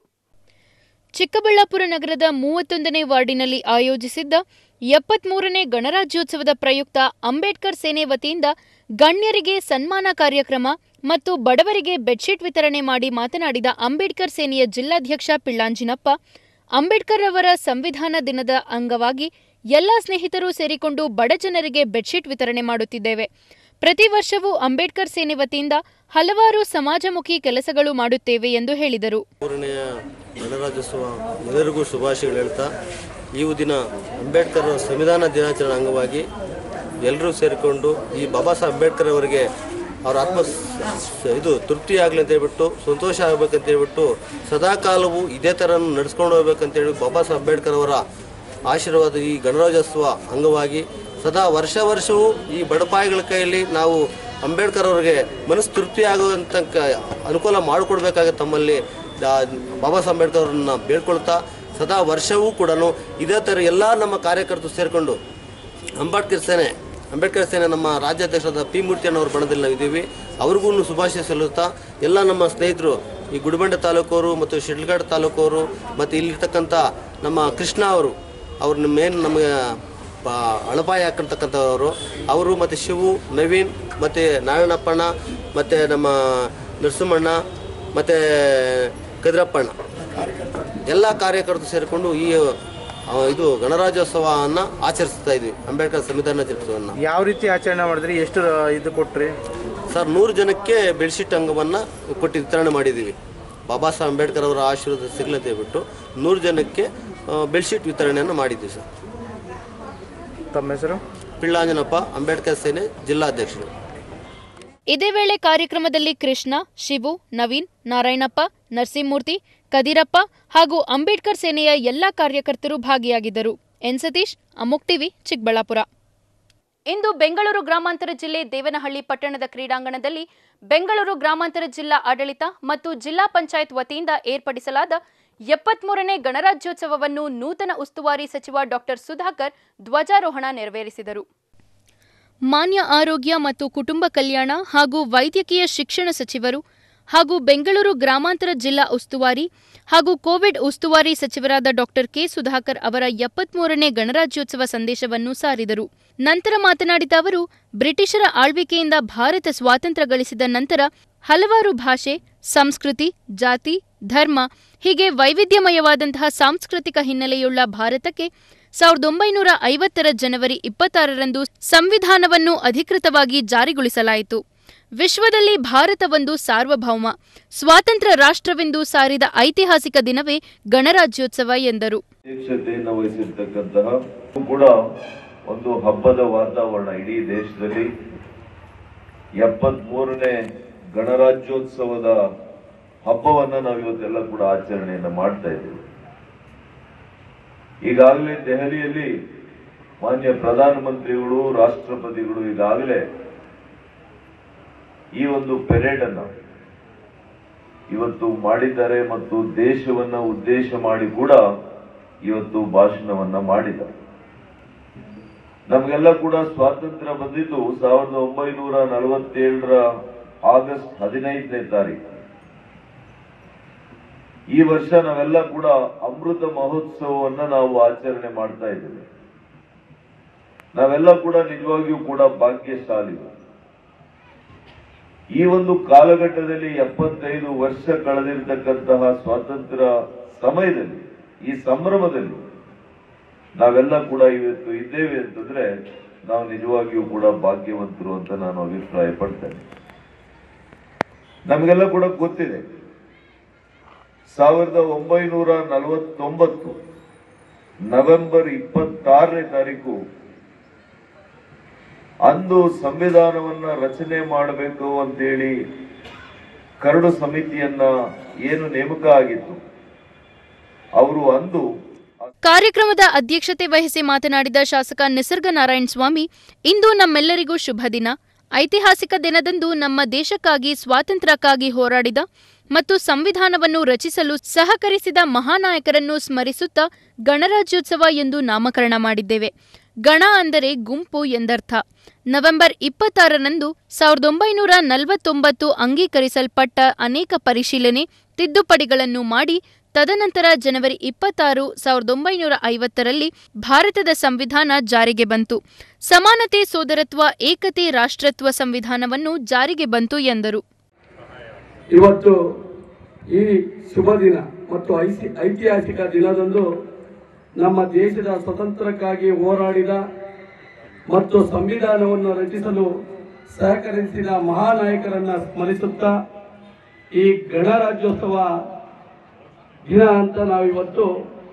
ಚಿಕ್ಕಬಳ್ಳಾಪುರ ನಗರದ ಮೂವತ್ತೊಂದನೇ ವಾರ್ಡಿನಲ್ಲಿ ಆಯೋಜಿಸಿದ್ದ ಎಪ್ಪತ್ಮೂರನೇ ಗಣರಾಜ್ಯೋತ್ಸವದ ಪ್ರಯುಕ್ತ ಅಂಬೇಡ್ಕರ್ ಸೇನೆ ವತಿಯಿಂದ ಗಣ್ಯರಿಗೆ ಸನ್ಮಾನ ಕಾರ್ಯಕ್ರಮ ಮತ್ತು ಬಡವರಿಗೆ ಬೆಡ್ಶೀಟ್ ವಿತರಣೆ ಮಾಡಿ ಮಾತನಾಡಿದ ಅಂಬೇಡ್ಕರ್ ಸೇನೆಯ ಜಿಲ್ಲಾಧ್ಯಕ್ಷ ಪಿಳ್ಳಾಂಜಿನಪ್ಪ ಅಂಬೇಡ್ಕರ್ ಅವರ ಸಂವಿಧಾನ ದಿನದ ಅಂಗವಾಗಿ ಎಲ್ಲ ಸ್ನೇಹಿತರು ಸೇರಿಕೊಂಡು ಬಡ ಜನರಿಗೆ ಬೆಡ್ಶೀಟ್ ವಿತರಣೆ ಮಾಡುತ್ತಿದ್ದೇವೆ ಪ್ರತಿ ವರ್ಷವೂ ಅಂಬೇಡ್ಕರ್ ಸೇನೆ ವತಿಯಿಂದ ಹಲವಾರು ಸಮಾಜಮುಖಿ ಕೆಲಸಗಳು ಮಾಡುತ್ತೇವೆ ಎಂದು ಹೇಳಿದರು ಮೂರನೆಯ ಗಣರಾಜ್ಯೋತ್ಸವ ಎಲ್ಲರಿಗೂ ಶುಭಾಶಯಗಳು ಹೇಳ್ತಾ ಈ ದಿನ ಅಂಬೇಡ್ಕರ್ ಸಂವಿಧಾನ ದಿನಾಚರಣೆ ಅಂಗವಾಗಿ ಎಲ್ಲರೂ ಸೇರಿಕೊಂಡು ಈ ಬಾಬಾ ಸಾಹೇಬ್ ಅಂಬೇಡ್ಕರ್ ಅವರಿಗೆ ಅವರ ಆತ್ಮ ಸ- ಇದು ತೃಪ್ತಿ ಆಗಲಿ ಅಂತ ಹೇಳ್ಬಿಟ್ಟು ಸಂತೋಷ ಆಗ್ಬೇಕಂತ ಹೇಳ್ಬಿಟ್ಟು ಸದಾ ಕಾಲವು ಇದೇ ಥರ ನಡ್ಸ್ಕೊಂಡು ಹೋಗ್ಬೇಕಂತೇಳಿ ಬಾಬಾ ಸಾಹೇಬ್ ಅಂಬೇಡ್ಕರ್ ಅವರ ಆಶೀರ್ವಾದ ಈ ಗಣರಾಜ್ಯೋತ್ಸವ ಅಂಗವಾಗಿ ಸದಾ ವರ್ಷ ವರ್ಷವೂ ಈ ಬಡಪಾಯಿಗಳ ಕೈಯಲ್ಲಿ ನಾವು ಅಂಬೇಡ್ಕರ್ ಅವರಿಗೆ ಮನಸ್ಸು ತೃಪ್ತಿ ಆಗುವಂತ ಕ- ಅನುಕೂಲ ಮಾಡಿಕೊಡ್ಬೇಕಾಗಿ ತಮ್ಮಲ್ಲಿ ದಾ- ಬಾಬಾ ಸಾಹೇಬ್ ಅಂಬೇಡ್ಕರ್ ಅವರನ್ನ ಬೇಡ್ಕೊಳ್ತಾ ಸದಾ ವರ್ಷವೂ ಕೂಡ ಇದೇ ಥರ ಎಲ್ಲ ನಮ್ಮ ಕಾರ್ಯಕರ್ತರು ಸೇರಿಕೊಂಡು ಅಂಬೇಡ್ಕರ್ ಸೇನೆ ಅಂಬೇಡ್ಕರ್ ಸೇನೆ ನಮ್ಮ ರಾಜ್ಯಾಧ್ಯಕ್ಷರಾದ ಪಿ ಮೂರ್ತಿಯಣ್ಣವ್ರ ಬಣದಲ್ಲಿ ನಾವು ಇದ್ದೀವಿ ಅವ್ರಿಗೂ ಶುಭಾಶಯ ಸಲ್ಲುತ್ತಾ ಎಲ್ಲ ನಮ್ಮ ಸ್ನೇಹಿತರು ಈ ಗುಡಿಬಂಡೆ ತಾಲೂಕವರು ಮತ್ತು ಶಿಡ್ಲಘಟ್ಟ ತಾಲೂಕವರು ಮತ್ತು ಇಲ್ಲಿರ್ತಕ್ಕಂಥ ನಮ್ಮ ಕೃಷ್ಣ ಅವರು ಅವ್ರ ಮೇನ್ ನಮಗೆ ಪ- ಅಳಪಾಯ ಹಾಕಿರ್ತಕ್ಕಂಥವ್ರು ಅವರು ಮತ್ತು ಶಿವು ನವೀನ್ ಮತ್ತು ನಾರಾಯಣಪ್ಪಣ್ಣ ಮತ್ತು ನಮ್ಮ ನರಸಿಂಹಣ್ಣ ಮತ್ತು ಕದಿರಪ್ಪಣ್ಣ ಎಲ್ಲ ಕಾರ್ಯಕರ್ತರು ಸೇರಿಕೊಂಡು ಈ ಆ, ಇದು ಗಣರಾಜ್ಯೋತ್ಸವವನ್ನು ಆಚರಿಸ್ತಾ ಇದ್ವಿ ಅಂಬೇಡ್ಕರ್ ಸಂವಿಧಾನ ದಿನೋತ್ಸವವನ್ನು ಯಾವ ರೀತಿ ಆಚರಣೆ ಮಾಡಿದ್ರಿ ಎಷ್ಟು ಇದು ಕೊಟ್ರಿ ಸರ್ ನೂರು ಜನಕ್ಕೆ ಬೆಡ್ಶೀಟ್ ಅಂಗವನ್ನು ಕೊಟ್ಟು ವಿತರಣೆ ಮಾಡಿದ್ದೀವಿ ಬಾಬಾ ಸಾಹೇಬ್ ಅಂಬೇಡ್ಕರ್ ಅವರ ಆಶೀರ್ವಾದ ಸಿಗಲಿ ಅಂತ ಹೇಳ್ಬಿಟ್ಟು ನೂರು ಜನಕ್ಕೆ ಆ, ಬೆಡ್ಶೀಟ್ ವಿತರಣೆಯನ್ನು ಮಾಡಿದ್ದೀವಿ ಸರ್ ತಮ್ಮ ಹೆಸರು ಪಿಳ್ಳಾಂಜನಪ್ಪ ಅಂಬೇಡ್ಕರ್ ಸೇನೆ ಜಿಲ್ಲಾಧ್ಯಕ್ಷರು ಇದೇ ವೇಳೆ ಕಾರ್ಯಕ್ರಮದಲ್ಲಿ ಕೃಷ್ಣ ಶಿವು ನವೀನ್ ನಾರಾಯಣಪ್ಪ ನರಸಿಂಹಮೂರ್ತಿ ಕದಿರಪ್ಪ ಹಾಗೂ ಅಂಬೇಡ್ಕರ್ ಸೇನೆಯ ಎಲ್ಲಾ ಕಾರ್ಯಕರ್ತರು ಭಾಗಿಯಾಗಿದ್ದರು ಎನ್ ಸತೀಶ್ ಅಮುಕ್ ಟಿವಿ ಚಿಕ್ಕಬಳ್ಳಾಪುರ ಇಂದು ಬೆಂಗಳೂರು ಗ್ರಾಮಾಂತರ ಜಿಲ್ಲೆ ದೇವನಹಳ್ಳಿ ಪಟ್ಟಣದ ಕ್ರೀಡಾಂಗಣದಲ್ಲಿ ಬೆಂಗಳೂರು ಗ್ರಾಮಾಂತರ ಜಿಲ್ಲಾ ಆಡಳಿತ ಮತ್ತು ಜಿಲ್ಲಾ ಪಂಚಾಯತ್ ವತಿಯಿಂದ ಏರ್ಪಡಿಸಲಾದ ಎಪ್ಪತ್ಮೂರನೇ ಗಣರಾಜ್ಯೋತ್ಸವವನ್ನು ನೂತನ ಉಸ್ತುವಾರಿ ಸಚಿವ ಡಾಕ್ಟರ್ ಸುಧಾಕರ್ ಧ್ವಜಾರೋಹಣ ನೆರವೇರಿಸಿದರು ಮಾನ್ಯ ಆರೋಗ್ಯ ಮತ್ತು ಕುಟುಂಬ ಕಲ್ಯಾಣ ಹಾಗೂ ವೈದ್ಯಕೀಯ ಶಿಕ್ಷಣ ಸಚಿವರು ಹಾಗೂ ಬೆಂಗಳೂರು ಗ್ರಾಮಾಂತರ ಜಿಲ್ಲಾ ಉಸ್ತುವಾರಿ ಹಾಗೂ ಕೋವಿಡ್ ಉಸ್ತುವಾರಿ ಸಚಿವರಾದ ಡಾಕ್ಟರ್ ಕೆ ಸುಧಾಕರ್ ಅವರ ಎಪ್ಪತ್ಮೂರನೇ ಗಣರಾಜ್ಯೋತ್ಸವ ಸಂದೇಶವನ್ನು ಸಾರಿದರು ನಂತರ ಮಾತನಾಡಿದ ಅವರು ಬ್ರಿಟಿಷರ ಆಳ್ವಿಕೆಯಿಂದ ಭಾರತ ಸ್ವಾತಂತ್ರ್ಯ ಗಳಿಸಿದ ನಂತರ ಹಲವಾರು ಭಾಷೆ ಸಂಸ್ಕೃತಿ ಜಾತಿ ಧರ್ಮ ಹೀಗೆ ವೈವಿಧ್ಯಮಯವಾದಂತಹ ಸಾಂಸ್ಕೃತಿಕ ಹಿನ್ನೆಲೆಯುಳ್ಳ ಭಾರತಕ್ಕೆ ಸಾವಿರದ ಒಂಬೈನೂರ ಐವತ್ತರ ಜನವರಿ ಇಪ್ಪತ್ತಾರರಂದು ಸಂವಿಧಾನವನ್ನು ಅಧಿಕೃತವಾಗಿ ಜಾರಿಗೊಳಿಸಲಾಯಿತು ವಿಶ್ವದಲ್ಲಿ ಭಾರತ ಒಂದು ಸಾರ್ವಭೌಮ ಸ್ವಾತಂತ್ರ್ಯ ರಾಷ್ಟ್ರವೆಂದು ಸಾರಿದ ಐತಿಹಾಸಿಕ ದಿನವೇ ಗಣರಾಜ್ಯೋತ್ಸವ ಎಂದರು ಅಧ್ಯಕ್ಷತೆಯನ್ನು ವಹಿಸಿರ್ತಕ್ಕಂತಹ ಕೂಡ ಒಂದು ಹಬ್ಬದ ವಾತಾವರಣ ಇಡೀ ದೇಶದಲ್ಲಿ ಎಪ್ಪತ್ತ್ ಮೂರನೇ ಗಣರಾಜ್ಯೋತ್ಸವದ ಹಬ್ಬವನ್ನ ನಾವು ಇವತ್ತೆಲ್ಲ ಕೂಡ ಆಚರಣೆಯನ್ನ ಮಾಡ್ತಾ ಇದ್ದೀವಿ ಈಗಾಗಲೇ ದೆಹಲಿಯಲ್ಲಿ ಮಾನ್ಯ ಪ್ರಧಾನಮಂತ್ರಿಗಳು ರಾಷ್ಟ್ರಪತಿಗಳು ಈಗಾಗಲೇ ಈ ಒಂದು ಪೆರೇಡ್ ಅನ್ನ ಇವತ್ತು ಮಾಡಿದ್ದಾರೆ ಮತ್ತು ದೇಶವನ್ನ ಉದ್ದೇಶ ಮಾಡಿ ಕೂಡ ಇವತ್ತು ಭಾಷಣವನ್ನ ಮಾಡಿದ್ದಾರೆ ನಮಗೆಲ್ಲ ಕೂಡ ಸ್ವಾತಂತ್ರ್ಯ ಬಂದಿದ್ದು ಸಾವಿರದ ಒಂಬೈನೂರ ನಲವತ್ತೇಳರ ಆಗಸ್ಟ್ ಹದಿನೈದನೇ ತಾರೀಕು ಈ ವರ್ಷ ನಾವೆಲ್ಲ ಕೂಡ ಅಮೃತ ಮಹೋತ್ಸವವನ್ನ ನಾವು ಆಚರಣೆ ಮಾಡ್ತಾ ಇದ್ದೇವೆ ನಾವೆಲ್ಲ ಕೂಡ ನಿಜವಾಗಿಯೂ ಕೂಡ ಭಾಗ್ಯಶಾಲಿಗಳು ಈ ಒಂದು ಕಾಲಘಟ್ಟದಲ್ಲಿ ಎಪ್ಪತ್ತೈದು ವರ್ಷ ಕಳೆದಿರ್ತಕ್ಕಂತಹ ಸ್ವಾತಂತ್ರ್ಯ ಸಮಯದಲ್ಲಿ ಈ ಸಂಭ್ರಮದಲ್ಲಿ ನಾವೆಲ್ಲ ಕೂಡ ಇವತ್ತು ಇದ್ದೇವೆ ಅಂತಂದ್ರೆ ನಾವು ನಿಜವಾಗಿಯೂ ಕೂಡ ಭಾಗ್ಯವಂತರು ಅಂತ ನಾನು ಅಭಿಪ್ರಾಯ ಪಡ್ತೇನೆ ನಮಗೆಲ್ಲ ಕೂಡ ಗೊತ್ತಿದೆ ಸಾವಿರದ ಒಂಬೈನೂರ ನಲವತ್ತೊಂಬತ್ತು ನವೆಂಬರ್ ಇಪ್ಪತ್ತಾರನೇ ತಾರೀಕು ಅಂದು ಸಂವಿಧಾನವನ್ನ ರಚನೆ ಮಾಡಬೇಕು ಅಂತೇಳಿ ಕರಡು ಸಮಿತಿಯನ್ನ ಏನು ನೇಮಕ ಆಗಿತ್ತು ಅವರು ಅಂದು ಕಾರ್ಯಕ್ರಮದ ಅಧ್ಯಕ್ಷತೆ ವಹಿಸಿ ಮಾತನಾಡಿದ ಶಾಸಕ ನಿಸರ್ಗ ನಾರಾಯಣ ಸ್ವಾಮಿ ಇಂದು ನಮ್ಮೆಲ್ಲರಿಗೂ ಶುಭ ದಿನ ಐತಿಹಾಸಿಕ ದಿನದಂದು ನಮ್ಮ ದೇಶಕ್ಕಾಗಿ ಸ್ವಾತಂತ್ರ್ಯಕ್ಕಾಗಿ ಹೋರಾಡಿದ ಮತ್ತು ಸಂವಿಧಾನವನ್ನು ರಚಿಸಲು ಸಹಕರಿಸಿದ ಮಹಾನಾಯಕರನ್ನು ಸ್ಮರಿಸುತ್ತಾ ಗಣರಾಜ್ಯೋತ್ಸವ ಎಂದು ನಾಮಕರಣ ಮಾಡಿದ್ದೇವೆ ಗಣ ಅಂದರೆ ಗುಂಪು ಎಂದರ್ಥ ನವೆಂಬರ್ ಇಪ್ಪತ್ತಾರರಂದು ಸಾವಿರದ ಒಂಬೈನೂರ ನಲವತ್ತೊಂಬತ್ತು ಅಂಗೀಕರಿಸಲ್ಪಟ್ಟ ಅನೇಕ ಪರಿಶೀಲನೆ ತಿದ್ದುಪಡಿಗಳನ್ನು ಮಾಡಿ ತದನಂತರ ಜನವರಿ ಇಪ್ಪತ್ತಾರು ಸಾವಿರದ ಒಂಬೈನೂರ ಐವತ್ತರಲ್ಲಿ ಭಾರತದ ಸಂವಿಧಾನ ಜಾರಿಗೆ ಬಂತು ಸಮಾನತೆ ಸೋದರತ್ವ ಏಕತೆ ರಾಷ್ಟ್ರತ್ವ ಸಂವಿಧಾನವನ್ನು ಜಾರಿಗೆ ಬಂತು ಎಂದರು ಇವತ್ತು ಈ ಶುಭ ದಿನ ಮತ್ತು ಐಸಿ ಐತಿಹಾಸಿಕ ದಿನದಂದು ನಮ್ಮ ದೇಶದ ಸ್ವತಂತ್ರಕ್ಕಾಗಿ ಹೋರಾಡಿದ ಮತ್ತು ಸಂವಿಧಾನವನ್ನು ರಚಿಸಲು ಸಹಕರಿಸಿದ ಮಹಾನಾಯಕರನ್ನ ಸ್ಮರಿಸುತ್ತಾ ಈ ಗಣರಾಜ್ಯೋತ್ಸವ ದಿನ ಅಂತ ನಾವು ಇವತ್ತು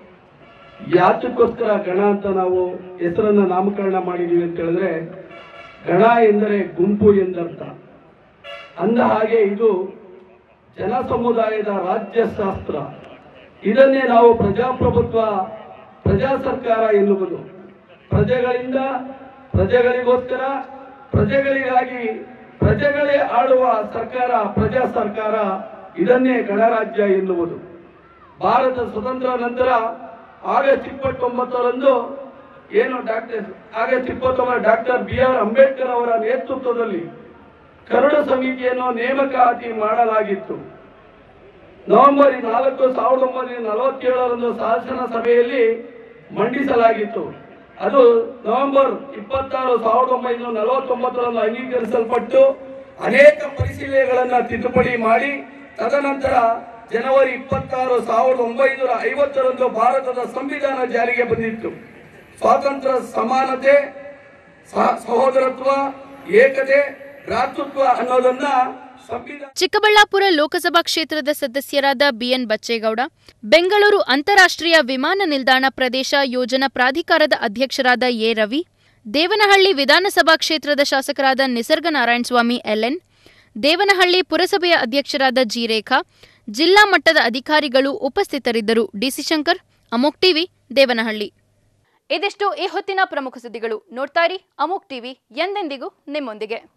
ಯಾತಕ್ಕೋಸ್ಕರ ಗಣ ಅಂತ ನಾವು ಹೆಸರನ್ನ ನಾಮಕರಣ ಮಾಡಿದೀವಿ ಅಂತ ಹೇಳಿದ್ರೆ ಗಣ ಎಂದರೆ ಗುಂಪು ಎಂದರ್ಥ ಅಂದ ಹಾಗೆ ಇದು ಜನ ಸಮುದಾಯದ ರಾಜ್ಯಶಾಸ್ತ್ರ ಇದನ್ನೇ ನಾವು ಪ್ರಜಾಪ್ರಭುತ್ವ ಪ್ರಜಾ ಸರ್ಕಾರ ಎನ್ನುವುದು ಪ್ರಜೆಗಳಿಂದ ಪ್ರಜೆಗಳಿಗೋಸ್ಕರ ಪ್ರಜೆಗಳಿಗಾಗಿ ಪ್ರಜೆಗಳೇ ಆಳುವ ಸರ್ಕಾರ ಪ್ರಜಾ ಸರ್ಕಾರ ಇದನ್ನೇ ಗಣರಾಜ್ಯ ಎನ್ನುವುದು ಭಾರತ ಸ್ವತಂತ್ರ ನಂತರ ಆಗಸ್ಟ್ ಇಪ್ಪತ್ತೊಂಬತ್ತರಂದು ಏನು ಡಾಕ್ಟರ್ ಆಗಸ್ಟ್ ಇಪ್ಪತ್ತೊಂಬತ್ತು ಡಾಕ್ಟರ್ ಬಿ ಆರ್ ಅಂಬೇಡ್ಕರ್ ಅವರ ನೇತೃತ್ವದಲ್ಲಿ ಕರಡು ಸಮಿತಿಯನ್ನು ನೇಮಕಾತಿ ಮಾಡಲಾಗಿತ್ತು ನವೆಂಬರ್ ನಾಲ್ಕು ಸಾವಿರದ ಒಂಬೈನೂರ ನಲವತ್ತೇಳರಂದು ಶಾಸನ ಸಭೆಯಲ್ಲಿ ಮಂಡಿಸಲಾಗಿತ್ತು ಅದು ನವೆಂಬರ್ ಇಪ್ಪತ್ತಾರು ಸಾವಿರದ ಒಂಬೈನೂರ ನಲವತ್ತೊಂಬತ್ತರಂದು ಅಂಗೀಕರಿಸಲ್ಪಟ್ಟು ಅನೇಕ ಪರಿಶೀಲನೆಗಳನ್ನ ತಿದ್ದುಪಡಿ ಮಾಡಿ ತದನಂತರ ಜನವರಿ ಇಪ್ಪತ್ತಾರು ಸಾವಿರದ ಒಂಬೈನೂರ ಐವತ್ತರಂದು ಭಾರತದ ಸಂವಿಧಾನ ಜಾರಿಗೆ ಬಂದಿತ್ತು ಸ್ವಾತಂತ್ರ್ಯ ಸಮಾನತೆ ಸಹ- ಸಹೋದರತ್ವ ಏಕತೆ ಭ್ರಾತೃತ್ವ ಅನ್ನೋದನ್ನ ಸಂವಿಧಾನ ಚಿಕ್ಕಬಳ್ಳಾಪುರ ಲೋಕಸಭಾ ಕ್ಷೇತ್ರದ ಸದಸ್ಯರಾದ ಬಿಎನ್ ಬಚ್ಚೇಗೌಡ ಬೆಂಗಳೂರು ಅಂತಾರಾಷ್ಟ್ರೀಯ ವಿಮಾನ ನಿಲ್ದಾಣ ಪ್ರದೇಶ ಯೋಜನಾ ಪ್ರಾಧಿಕಾರದ ಅಧ್ಯಕ್ಷರಾದ ಎ ರವಿ ದೇವನಹಳ್ಳಿ ವಿಧಾನಸಭಾ ಕ್ಷೇತ್ರದ ಶಾಸಕರಾದ ನಿಸರ್ಗ ನಾರಾಯಣಸ್ವಾಮಿ ಎಲ್ಎನ್ ದೇವನಹಳ್ಳಿ ಪುರಸಭೆಯ ಅಧ್ಯಕ್ಷರಾದ ಜಿ ರೇಖಾ ಜಿಲ್ಲಾ ಮಟ್ಟದ ಅಧಿಕಾರಿಗಳು ಉಪಸ್ಥಿತರಿದ್ದರು ಡಿಸಿ ಶಂಕರ್ ಅಮೋಕ್ ಟಿವಿ ದೇವನಹಳ್ಳಿ ಇದಿಷ್ಟು ಈ ಹೊತ್ತಿನ ಪ್ರಮುಖ ಸುದ್ದಿಗಳು ನೋಡ್ತಾ ಇರಿ ಅಮೋಕ್ ಟಿವಿ ಎಂದೆಂದಿಗೂ ನಿಮ್ಮೊಂದಿಗೆ